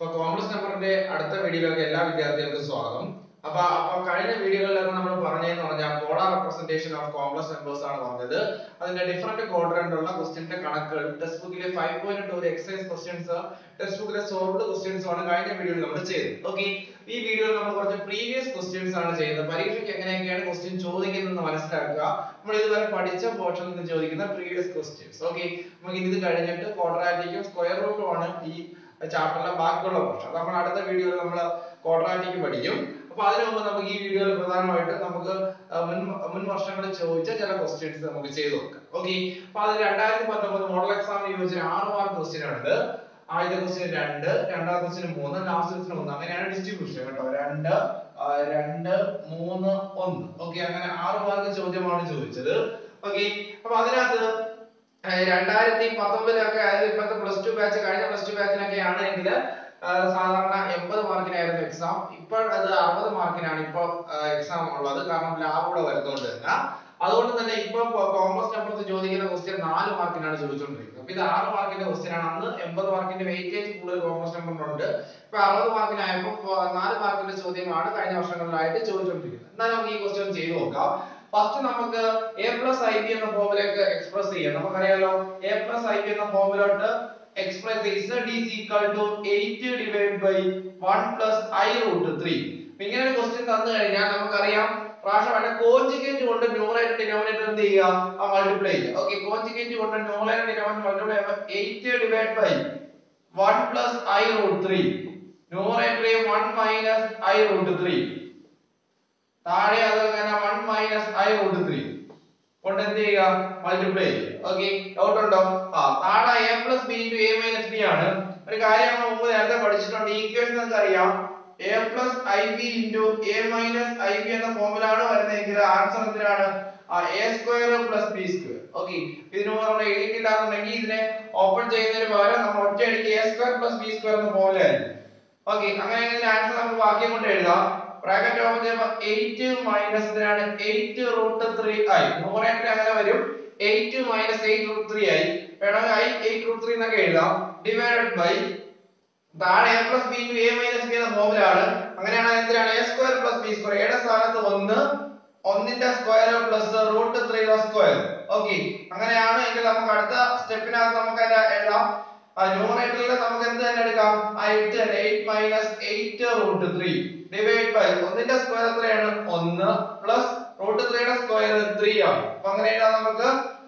ഇപ്പൊ കോംപ്ലക്സ് നമ്പറിന്റെ അടുത്ത വീഡിയോയിലേക്ക് എല്ലാ വിദ്യാർത്ഥികൾക്കും സ്വാഗതം അപ്പൊ അപ്പൊ കഴിഞ്ഞ വീഡിയോകളിലൊക്കെ നമ്മൾ പറഞ്ഞതെന്ന് പറഞ്ഞാൽ polar representation of complex numbers ആണ് പറഞ്ഞത് അതിന്റെ ഡിഫറെന്റ് ക്വാഡ്രന്റുള്ള ക്വസ്റ്റ്യന്റെ കണക്കുകൾ ടെക്സ്റ്റ് ബുക്കിലെ five point two exercise questions text ബുക്കിലെ സോൾവ്ഡ് ക്വസ്റ്റ്യൻസും ആണ് കഴിഞ്ഞ വീഡിയോയിൽ നമ്മൾ ചെയ്തത് ഓക്കെ ഈ വീഡിയോയിൽ നമ്മൾ കുറച്ച് പ്രീവിയസ് ക്വസ്റ്റ്യൻസ് ആണ് ചെയ്യുന്നത് പരീക്ഷയ്ക്ക് എങ്ങനെയൊക്കെയാണ് ക്വസ്റ്റ്യൻ ചോദിക്കുന്നതെന്ന് മനസ്സിലാക്കുക നമ്മൾ ഇതുവരെ പഠിച്ച പോർഷനിൽ നിന്ന് ചോദിക്കുന്ന പ്രീവിയസ് ക്വസ്റ്റ്യൻസ് ഓക്കെ നമുക്ക് ഇനി ഇത് കഴിഞ്ഞിട്ട് ക്വാഡ്രാറ്റിക്കും സ്ക്വയർ റൂട്ടും ആണ് ഈ ചാപ്റ്ററിലെ ബാക്കിയുള്ള പോർഷൻ അത് നമ്മൾ അടുത്ത വീഡിയോയിൽ നമ്മൾ ക്വാഡ്രാറ്റിക് പഠിക്കും അപ്പൊ അതിനു മുമ്പ് നമുക്ക് ഈ വീഡിയോയിൽ പ്രധാനമായിട്ട് നമുക്ക് ആ, മുൻ മുൻ വർഷങ്ങളിൽ ചോദിച്ച ചില ക്വസ്റ്റ്യൻസ് നമുക്ക് ചെയ്തു നോക്കാം ഓക്കെ അപ്പൊ അത് രണ്ടായിരത്തി പത്തൊമ്പത് മോഡൽ എക്സാമിന് ചോദിച്ച ആറ് മാർക്ക് ക്വസ്റ്റ്യൻ ആണിത് ആദ്യത്തെ ക്വസ്റ്റ്യൻ രണ്ട് രണ്ടാമത്തെ ക്വസ്റ്റ്യൻ മൂന്ന് ലാസ്റ്റ് ക്വസ്റ്റ്യൻ ഒന്ന് അങ്ങനെയാണ് ഡിസ്ട്രിബ്യൂഷൻ കേട്ടോ രണ്ട് ആ, രണ്ട് മൂന്ന് ഒന്ന് ഓക്കെ അങ്ങനെ ആറ് മാർക്ക് ചോദ്യമാണ് ചോദിച്ചത് ഓക്കെ അപ്പൊ അതിനകത്ത് ഏഹ് രണ്ടായിരത്തി പത്തൊമ്പതിലൊക്കെ അതായത് ഇപ്പോഴത്തെ പ്ലസ് ടു ബാച്ച് കഴിഞ്ഞ പ്ലസ് ടു ബാച്ചിലൊക്കെ ആണെങ്കിൽ സാധാരണ എൺപത് മാർക്കിനായിരുന്നു എക്സാം ഇപ്പോൾ അത് അറുപത് മാർക്കിനാണ് ഇപ്പോൾ എക്സാം ഉള്ളത് കാരണം ലാബ് കൂടെ വരുന്നതുകൊണ്ട് തന്നെ അതുകൊണ്ട് തന്നെ ഇപ്പൊ കോമേഴ്സ് നമ്പർ ചോദിക്കുന്ന ക്വസ്റ്റ്യൻ നാല് മാർക്കിനാണ് ചോദിച്ചുകൊണ്ടിരിക്കുന്നത് അപ്പൊ ഇത് ആറ് മാർക്കിന്റെ ക്വസ്റ്റ്യൻ ആണ് അന്ന് എൺപത് മാർക്കിന്റെ വെയിറ്റേജ് കൂടുതൽ കോമേഴ്സ് നമ്പറിനുണ്ട് ഇപ്പൊ അറുപത് മാർക്കിനായപ്പോൾ നാല് മാർക്കിന്റെ ചോദ്യമാണ് കഴിഞ്ഞ വർഷങ്ങളിലായിട്ട് ചോദിച്ചുകൊണ്ടിരിക്കുന്നത് എന്നാൽ നമുക്ക് ഈ ക്വസ്റ്റ്യൻ ചെയ്തു നോക്കാം ഫസ്റ്റ് നമുക്ക് a പ്ലസ് ഐ ബി എന്ന ഫോമിലേക്ക് എക്സ്പ്രസ് ചെയ്യാം നമുക്കറിയാലോ a പ്ലസ് ഐ ബി എന്ന ഫോമിലോട്ട് express z is equal to 8 divided by 1 plus i root 3 അപ്പൊ ഇങ്ങനെ ഒരു ക്വസ്റ്റ്യൻ തന്നു കഴിഞ്ഞാൽ നമുക്കറിയാം പ്രാവശ്യമായിട്ട് കോഞ്ചുഗേറ്റ് കൊണ്ട് ന്യൂമറേറ്റർ ഡിനോമിനേറ്റർ എന്ത് ചെയ്യുക ആ മൾട്ടിപ്ലൈ ചെയ്യുക ഓക്കെ കോഞ്ചുഗേറ്റ് കൊണ്ട് ന്യൂമറേറ്റർ ഡിനോമിനേറ്റർ മൾട്ടിപ്ലൈ ചെയ്യുമ്പോൾ 8 divide by 1 plus i root 3 ന്യൂമറേറ്റർ 1 minus i root 3 താഴെ അതുപോലെ one minus i root three കൊണ്ട് എന്ത് ചെയ്യുക മൾട്ടിപ്ലൈ ചെയ്യുക ഓക്കെ ഡൗട്ട് ഉണ്ടോ ആ താഴെ a plus b into a minus b ആണ് ഒരു കാര്യം നമ്മൾ മുമ്പ് നേരത്തെ പഠിച്ചിട്ടുണ്ട് ഈക്വേഷൻ നിങ്ങൾക്ക് അറിയാം a plus i b into a minus i b എന്ന ഫോമിലാണ് വരുന്നതെങ്കിൽ ആൻസർ എന്തിനാണ് a square plus b square okay ഇതിന് മുമ്പ് നമ്മൾ എഴുതിയിട്ടില്ല എന്നുണ്ടെങ്കിൽ ഇതിനെ ഓപ്പൺ ചെയ്യുന്നതിന് പകരം നമ്മൾ ഒറ്റയടിക്ക് a square plus b square എന്ന ഫോമിലായിരിക്കും ഓക്കെ അങ്ങനെയെങ്കിൽ ആൻസർ നമുക്ക് വാക്യം കൊണ്ട് എഴുതാം ബ്രാക്കറ്റ് ഓപ്പൺ ചെയ്യുമ്പോൾ 8 മൈനസ് ഇതിനാണ് 8 റൂട്ട് 3 ആയി ന്യൂമറേറ്റർ അങ്ങനെ വരും 8 മൈനസ് 8 റൂട്ട് 3 ആയി വേണമെങ്കിൽ i 8 റൂട്ട് 3 എന്നൊക്കെ എഴുതാം ഡിവൈഡഡ് ബൈ താഴെ a plus b into a minus b എന്ന ഫോമിലാണ് അങ്ങനെയാണ് എന്തിനാണ് a square plus b square എയുടെ സ്ഥാനത്ത് ഒന്ന് ഒന്നിന്റെ സ്ക്വയർ പ്ലസ് റൂട്ട് ത്രീയുടെ സ്ക്വയർ ഓക്കെ അങ്ങനെയാണ് എങ്കിൽ നമുക്ക് അടുത്ത സ്റ്റെപ്പിനകത്ത് നമുക്ക് അതിനെ എഴുതാം ന്യൂമറേറ്ററിൽ നമുക്ക് എന്ത് തന്നെ എടുക്കാം ആ 8 തന്നെ 8 മൈനസ് 8 റൂട്ട് 3 ഡിവൈഡ് ബൈ ഒന്നിന്റെ സ്ക്വയർ എത്രയാണ് 1 പ്ലസ് റൂട്ട് 3 യുടെ സ്ക്വയർ 3 ആണ് അപ്പൊ അങ്ങനെ എഴുതാം നമുക്ക്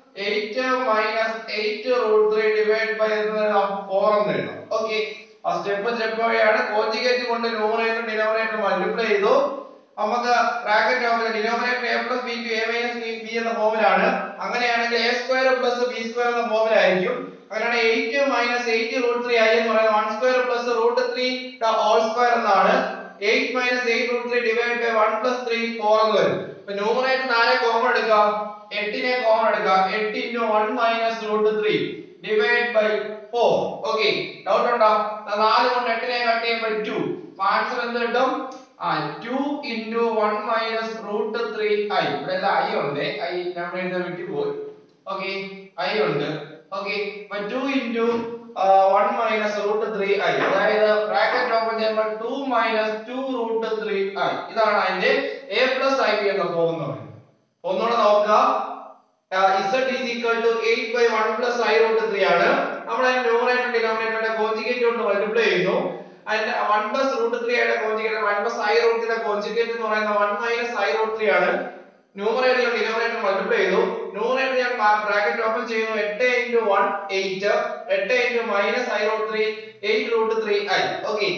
8 മൈനസ് 8 റൂട്ട് 3 ഡിവൈഡ് ബൈ എന്ന് എഴുതാം 4 എന്ന് എഴുതാം ഓക്കെ ആ സ്റ്റെപ്പ് സ്റ്റെപ്പ് വഴിയാണ് കോഞ്ചുഗേറ്റ് കൊണ്ട് ന്യൂമറേറ്റർ ഡിനോമിനേറ്റർ മൾട്ടിപ്ലൈ ചെയ്തു നമുക്ക് bracket of denominator a plus b to a minus b b എന്ന ഫോമിലാണ് അങ്ങനെയാണെങ്കിൽ a square plus b square എന്ന ഫോമിലായിരിക്കും അങ്ങനെയാണ് 8 മൈനസ് 8 റൂട്ട് 3 ആയി എന്ന് പറയുന്നത് 1 square plus root 3 the whole square എന്നാണ് 8 minus 8 root 3 divide by 1 plus 3 4 എന്ന് വരും അപ്പൊ ന്യൂമറേറ്റർ നാലെ കോമൺ എടുക്കാം 8 നെ കോമൺ എടുക്കാം 8 into 1 minus root 3 divide by 4 okay doubt ഉണ്ടോ 4 കൊണ്ട് 8 നെ കട്ട് ചെയ്യുമ്പോൾ 2 അപ്പൊ ആൻസർ എന്ത് കിട്ടും ആ 2 into 1 minus root 3 i ഇവിടെ എല്ലാം i ഉണ്ട് i നമ്മൾ എഴുതാൻ വിട്ടു പോയി ഓക്കേ i ഉണ്ട് ഓക്കേ അപ്പൊ 2 into ആ, 1 minus root 3 i അതായത് ബ്രാക്കറ്റ് ഓപ്പൺ ചെയ്യുമ്പോൾ 2 minus 2 root 3 i ഇതാണ് അതിന്റെ a plus ib എന്ന ഫോം എന്ന് പറയുന്നത് ഒന്നുകൂടെ നോക്കുക ആ, z is equal to 8 by 1 plus i root 3 ആണ് നമ്മൾ അതിന്റെ ന്യൂമറേറ്റർ ഡിനോമിനേറ്ററുടെ കോഞ്ചുഗേറ്റ് കൊണ്ട് മൾട്ടിപ്ലൈ ചെയ്യുന്നു അതിന്റെ 1 plus root 3 ആയിട്ട് കോഞ്ചുഗേറ്റ് 1 plus i root 3 യുടെ കോഞ്ചുഗേറ്റ് എന്ന് പറയുന്നത് 1 minus i root 3 ആണ് ന്യൂമറേറ്ററിലും ഡിനോമിനേറ്റർ മൾട്ടിപ്ലൈ ചെയ്തു ന്യൂമറേറ്റർ ഞാൻ ബ്രാക്കറ്റ് ഓപ്പൺ ചെയ്യുന്നു 8 into 1 8 8 into minus i root 3 8 root 3 i okay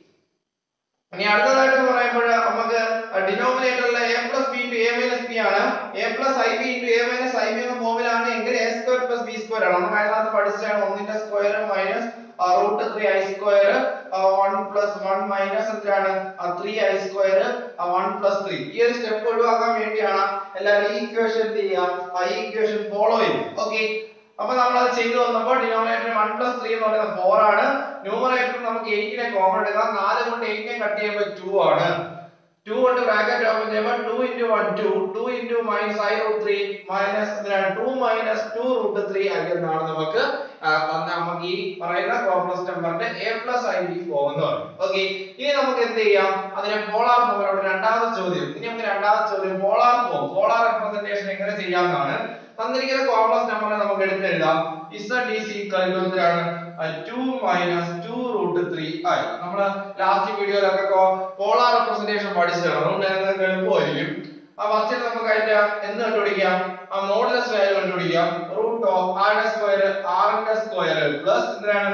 ഇനി അടുത്തതായിട്ട് എന്ന് പറയുമ്പോൾ നമുക്ക് ഡിനോമിനേറ്ററിലെ a plus b into a minus b ആണ് a plus i b into a minus i b എന്ന ഫോമിലാണ് എങ്കിൽ a square plus b square ആണ് നമുക്ക് അതിനകത്ത് പഠിച്ചതാണ് ഒന്നിന്റെ square minus root three i square one plus one minus എന്താണ് three i square one plus three ഈ ഒരു സ്റ്റെപ്പ് ഒഴിവാക്കാൻ വേണ്ടിയാണ് എല്ലാവരും ഈ ഇക്വേഷൻ എന്ത് ചെയ്യുക ഈ ഇക്വേഷൻ ഫോളോ ചെയ്യും ഓക്കെ അപ്പൊ നമ്മൾ അത് ചെയ്തു വന്നപ്പോൾ ഡിനോമിനേറ്റർ 1 പ്ലസ് 3 എന്ന് പറയുന്നത് 4 ആണ് ന്യൂമറേറ്റർ നമുക്ക് 8 നെ കോമൺ എടുക്കാം 4 കൊണ്ട് 8 നെ കട്ട് ചെയ്യുമ്പോൾ 2 ആണ് ടു കൊണ്ട് ബ്രാക്കറ്റ് ഓപ്പൺ ചെയ്യുമ്പോൾ two into one two two into minus i root three minus എന്തിനാണ് two minus two root three i എന്നാണ് നമുക്ക് ആ, തന്ന നമുക്ക് ഈ പറയുന്ന കോംപ്ലക്സ് നമ്പറിന്റെ a plus i b form എന്ന് പറയും ഓക്കെ ഇനി നമുക്ക് എന്ത് ചെയ്യാം അതിനെ പോളാർ ഫോം അവിടെ രണ്ടാമത്തെ ചോദ്യം ഇനി നമുക്ക് രണ്ടാമത്തെ ചോദ്യം പോളാർ ഫോം പോളാർ റെപ്രസെന്റേഷൻ എങ്ങനെ ചെയ്യാമെന്നാണ് തന്നിരിക്കുന്ന കോംപ്ലക്സ് നമ്പറിനെ നമുക്ക് എടുത്ത് എഴുതാം z is equal to എന്താണ് 2 minus 2 root 3 i നമ്മൾ ലാസ്റ്റ് വീഡിയോയിലൊക്കെ പോളാർ റെപ്രസെന്റേഷൻ പഠിച്ചതാണ് അതുകൊണ്ട് നിങ്ങൾക്ക് എളുപ്പമായിരിക്കും ആ ഫസ്റ്റ് നമുക്ക് അതിന്റെ എന്ത് കണ്ടുപിടിക്കാം ആ മോഡുലസ് വാല്യൂ കണ്ടുപിടിക്കാം റൂട്ട് ഓഫ് r ന്റെ സ്ക്വയർ r ന്റെ സ്ക്വയർ പ്ലസ് എന്താണ്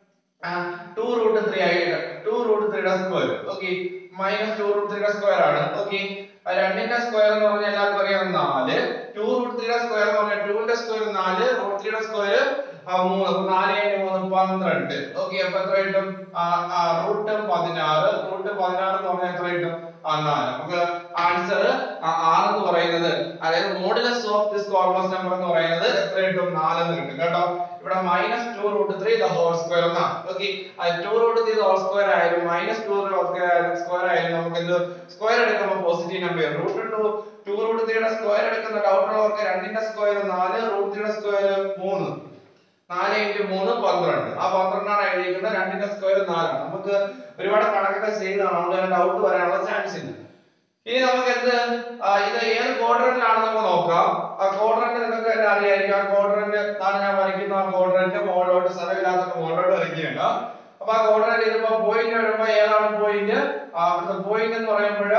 ടു റൂട്ട് ത്രീ ആയിട്ട് ടു റൂട്ട് ത്രീയുടെ square okay minus two root ത്രീയുടെ സ്ക്വയർ ആണ് ഓക്കെ രണ്ടിന്റെ സ്ക്വയർ എന്ന് പറഞ്ഞാൽ എല്ലാവർക്കും അറിയാം നാല് ടു റൂട്ട് ത്രീയുടെ സ്ക്വയർ എന്ന് പറഞ്ഞാൽ ടൂന്റെ സ്ക്വയർ നാല് റൂട്ട് ത്രീയുടെ സ്ക്വയർ മൂന്ന് അപ്പൊ നാല് ഏഴ് മൂന്ന് പന്ത്രണ്ട് ഓക്കെ അപ്പൊ എത്ര കിട്ടും റൂട്ട് പതിനാറ് റൂട്ട് പതിനാറ് എന്ന് പറഞ്ഞാൽ എത്ര കിട്ടും ആ നാല് നമുക്ക് ആൻസർ ആറ് എന്ന് പറയുന്നത് അതായത് modulus of this complex number എന്ന് പറയുന്നത് എത്ര കിട്ടും നാല് എന്ന് കിട്ടും കേട്ടോ ഇവിടെ minus two root three the whole square എന്നാണ് okay two root three whole square ആയാലും മൈനസ് ടു സ്ക്വയർ ആയാലും നമുക്ക് എന്ത് സ്ക്വയർ എടുക്കുമ്പോൾ positive number root two two root ത്രീയുടെ സ്ക്വയർ എടുക്കുന്ന ഡൗട്ട് ഉള്ളവർക്ക് രണ്ടിന്റെ സ്ക്വയർ നാല് റൂട്ട് ത്രീയുടെ സ്ക്വയർ മൂന്ന് നാല് ഇൻറ്റു മൂന്ന് പന്ത്രണ്ട് ആ പന്ത്രണ്ടാണ് എഴുതിയിരിക്കുന്നത് രണ്ടിന്റെ സ്ക്വയർ നാലാണ് നമുക്ക് ഒരുപാട് കണക്കൊക്കെ ചെയ്തതാണ് അതുകൊണ്ട് ഡൗട്ട് വരാനുള്ള ചാൻസ് ഇല്ല ഇനി നമുക്ക് എന്ത് ആ, ഇത് ഏത് ക്വാഡ്രന്റിലാണ് നമുക്ക് നോക്കാം ആ ക്വാഡ്രന്റ് നിങ്ങൾക്ക് എല്ലാം അറിയായിരിക്കും ആ ക്വാഡ്രന്റ് ആണ് ഞാൻ വരയ്ക്കുന്ന ആ ക്വാഡ്രന്റ് മുകളിലോട്ട് സ്ഥലമില്ലാത്ത മുകളിലോട്ട് വരയ്ക്കുകയാണ് അപ്പൊ ആ ക്വാഡ്രന്റ് ഇതിപ്പോ പോയിന്റ് വരുമ്പോ ഏതാണ് പോയിന്റ് അവിടുത്തെ പോയിന്റ് എന്ന് പറയുമ്പോൾ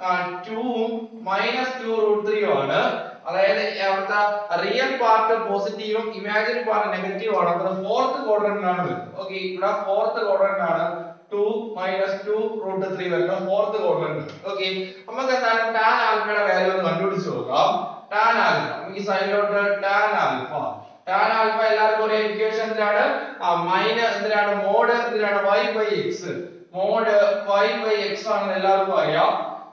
ടൂവും മൈനസ് ടു റൂട്ട് ത്രീയും ആണ് അതായത് അവിടുത്തെ റിയൽ പാർട്ട് പോസിറ്റീവും ഇമാജിനറി പാർട്ട് നെഗറ്റീവും ആണ് അപ്പൊ ഫോർത്ത് ക്വാഡ്രന്റിലാണ് വരുന്നത് ഓക്കെ ഇവിടെ ഫോർത്ത് ക്വാഡ്രന്റ് ആണ് two minus two root three വരുന്ന ഫോർത്ത് ക്വാഡ്രന്റ് ഓക്കെ നമുക്ക് എന്താണ് ടാൻ ആൽഫയുടെ വാല്യൂ ഒന്ന് കണ്ടുപിടിച്ച് നോക്കാം ടാൻ ആൽഫ നമുക്ക് ഈ സൈഡിലോട്ട് ടാൻ ആൽഫ ടാൻ ആൽഫ എല്ലാവർക്കും ഒരു ഇക്വേഷൻ എന്തിനാണ് മൈനസ് എന്തിനാണ് മോഡ് എന്തിനാണ് y by x mod y by x ആണെന്ന് എല്ലാവർക്കും അറിയാം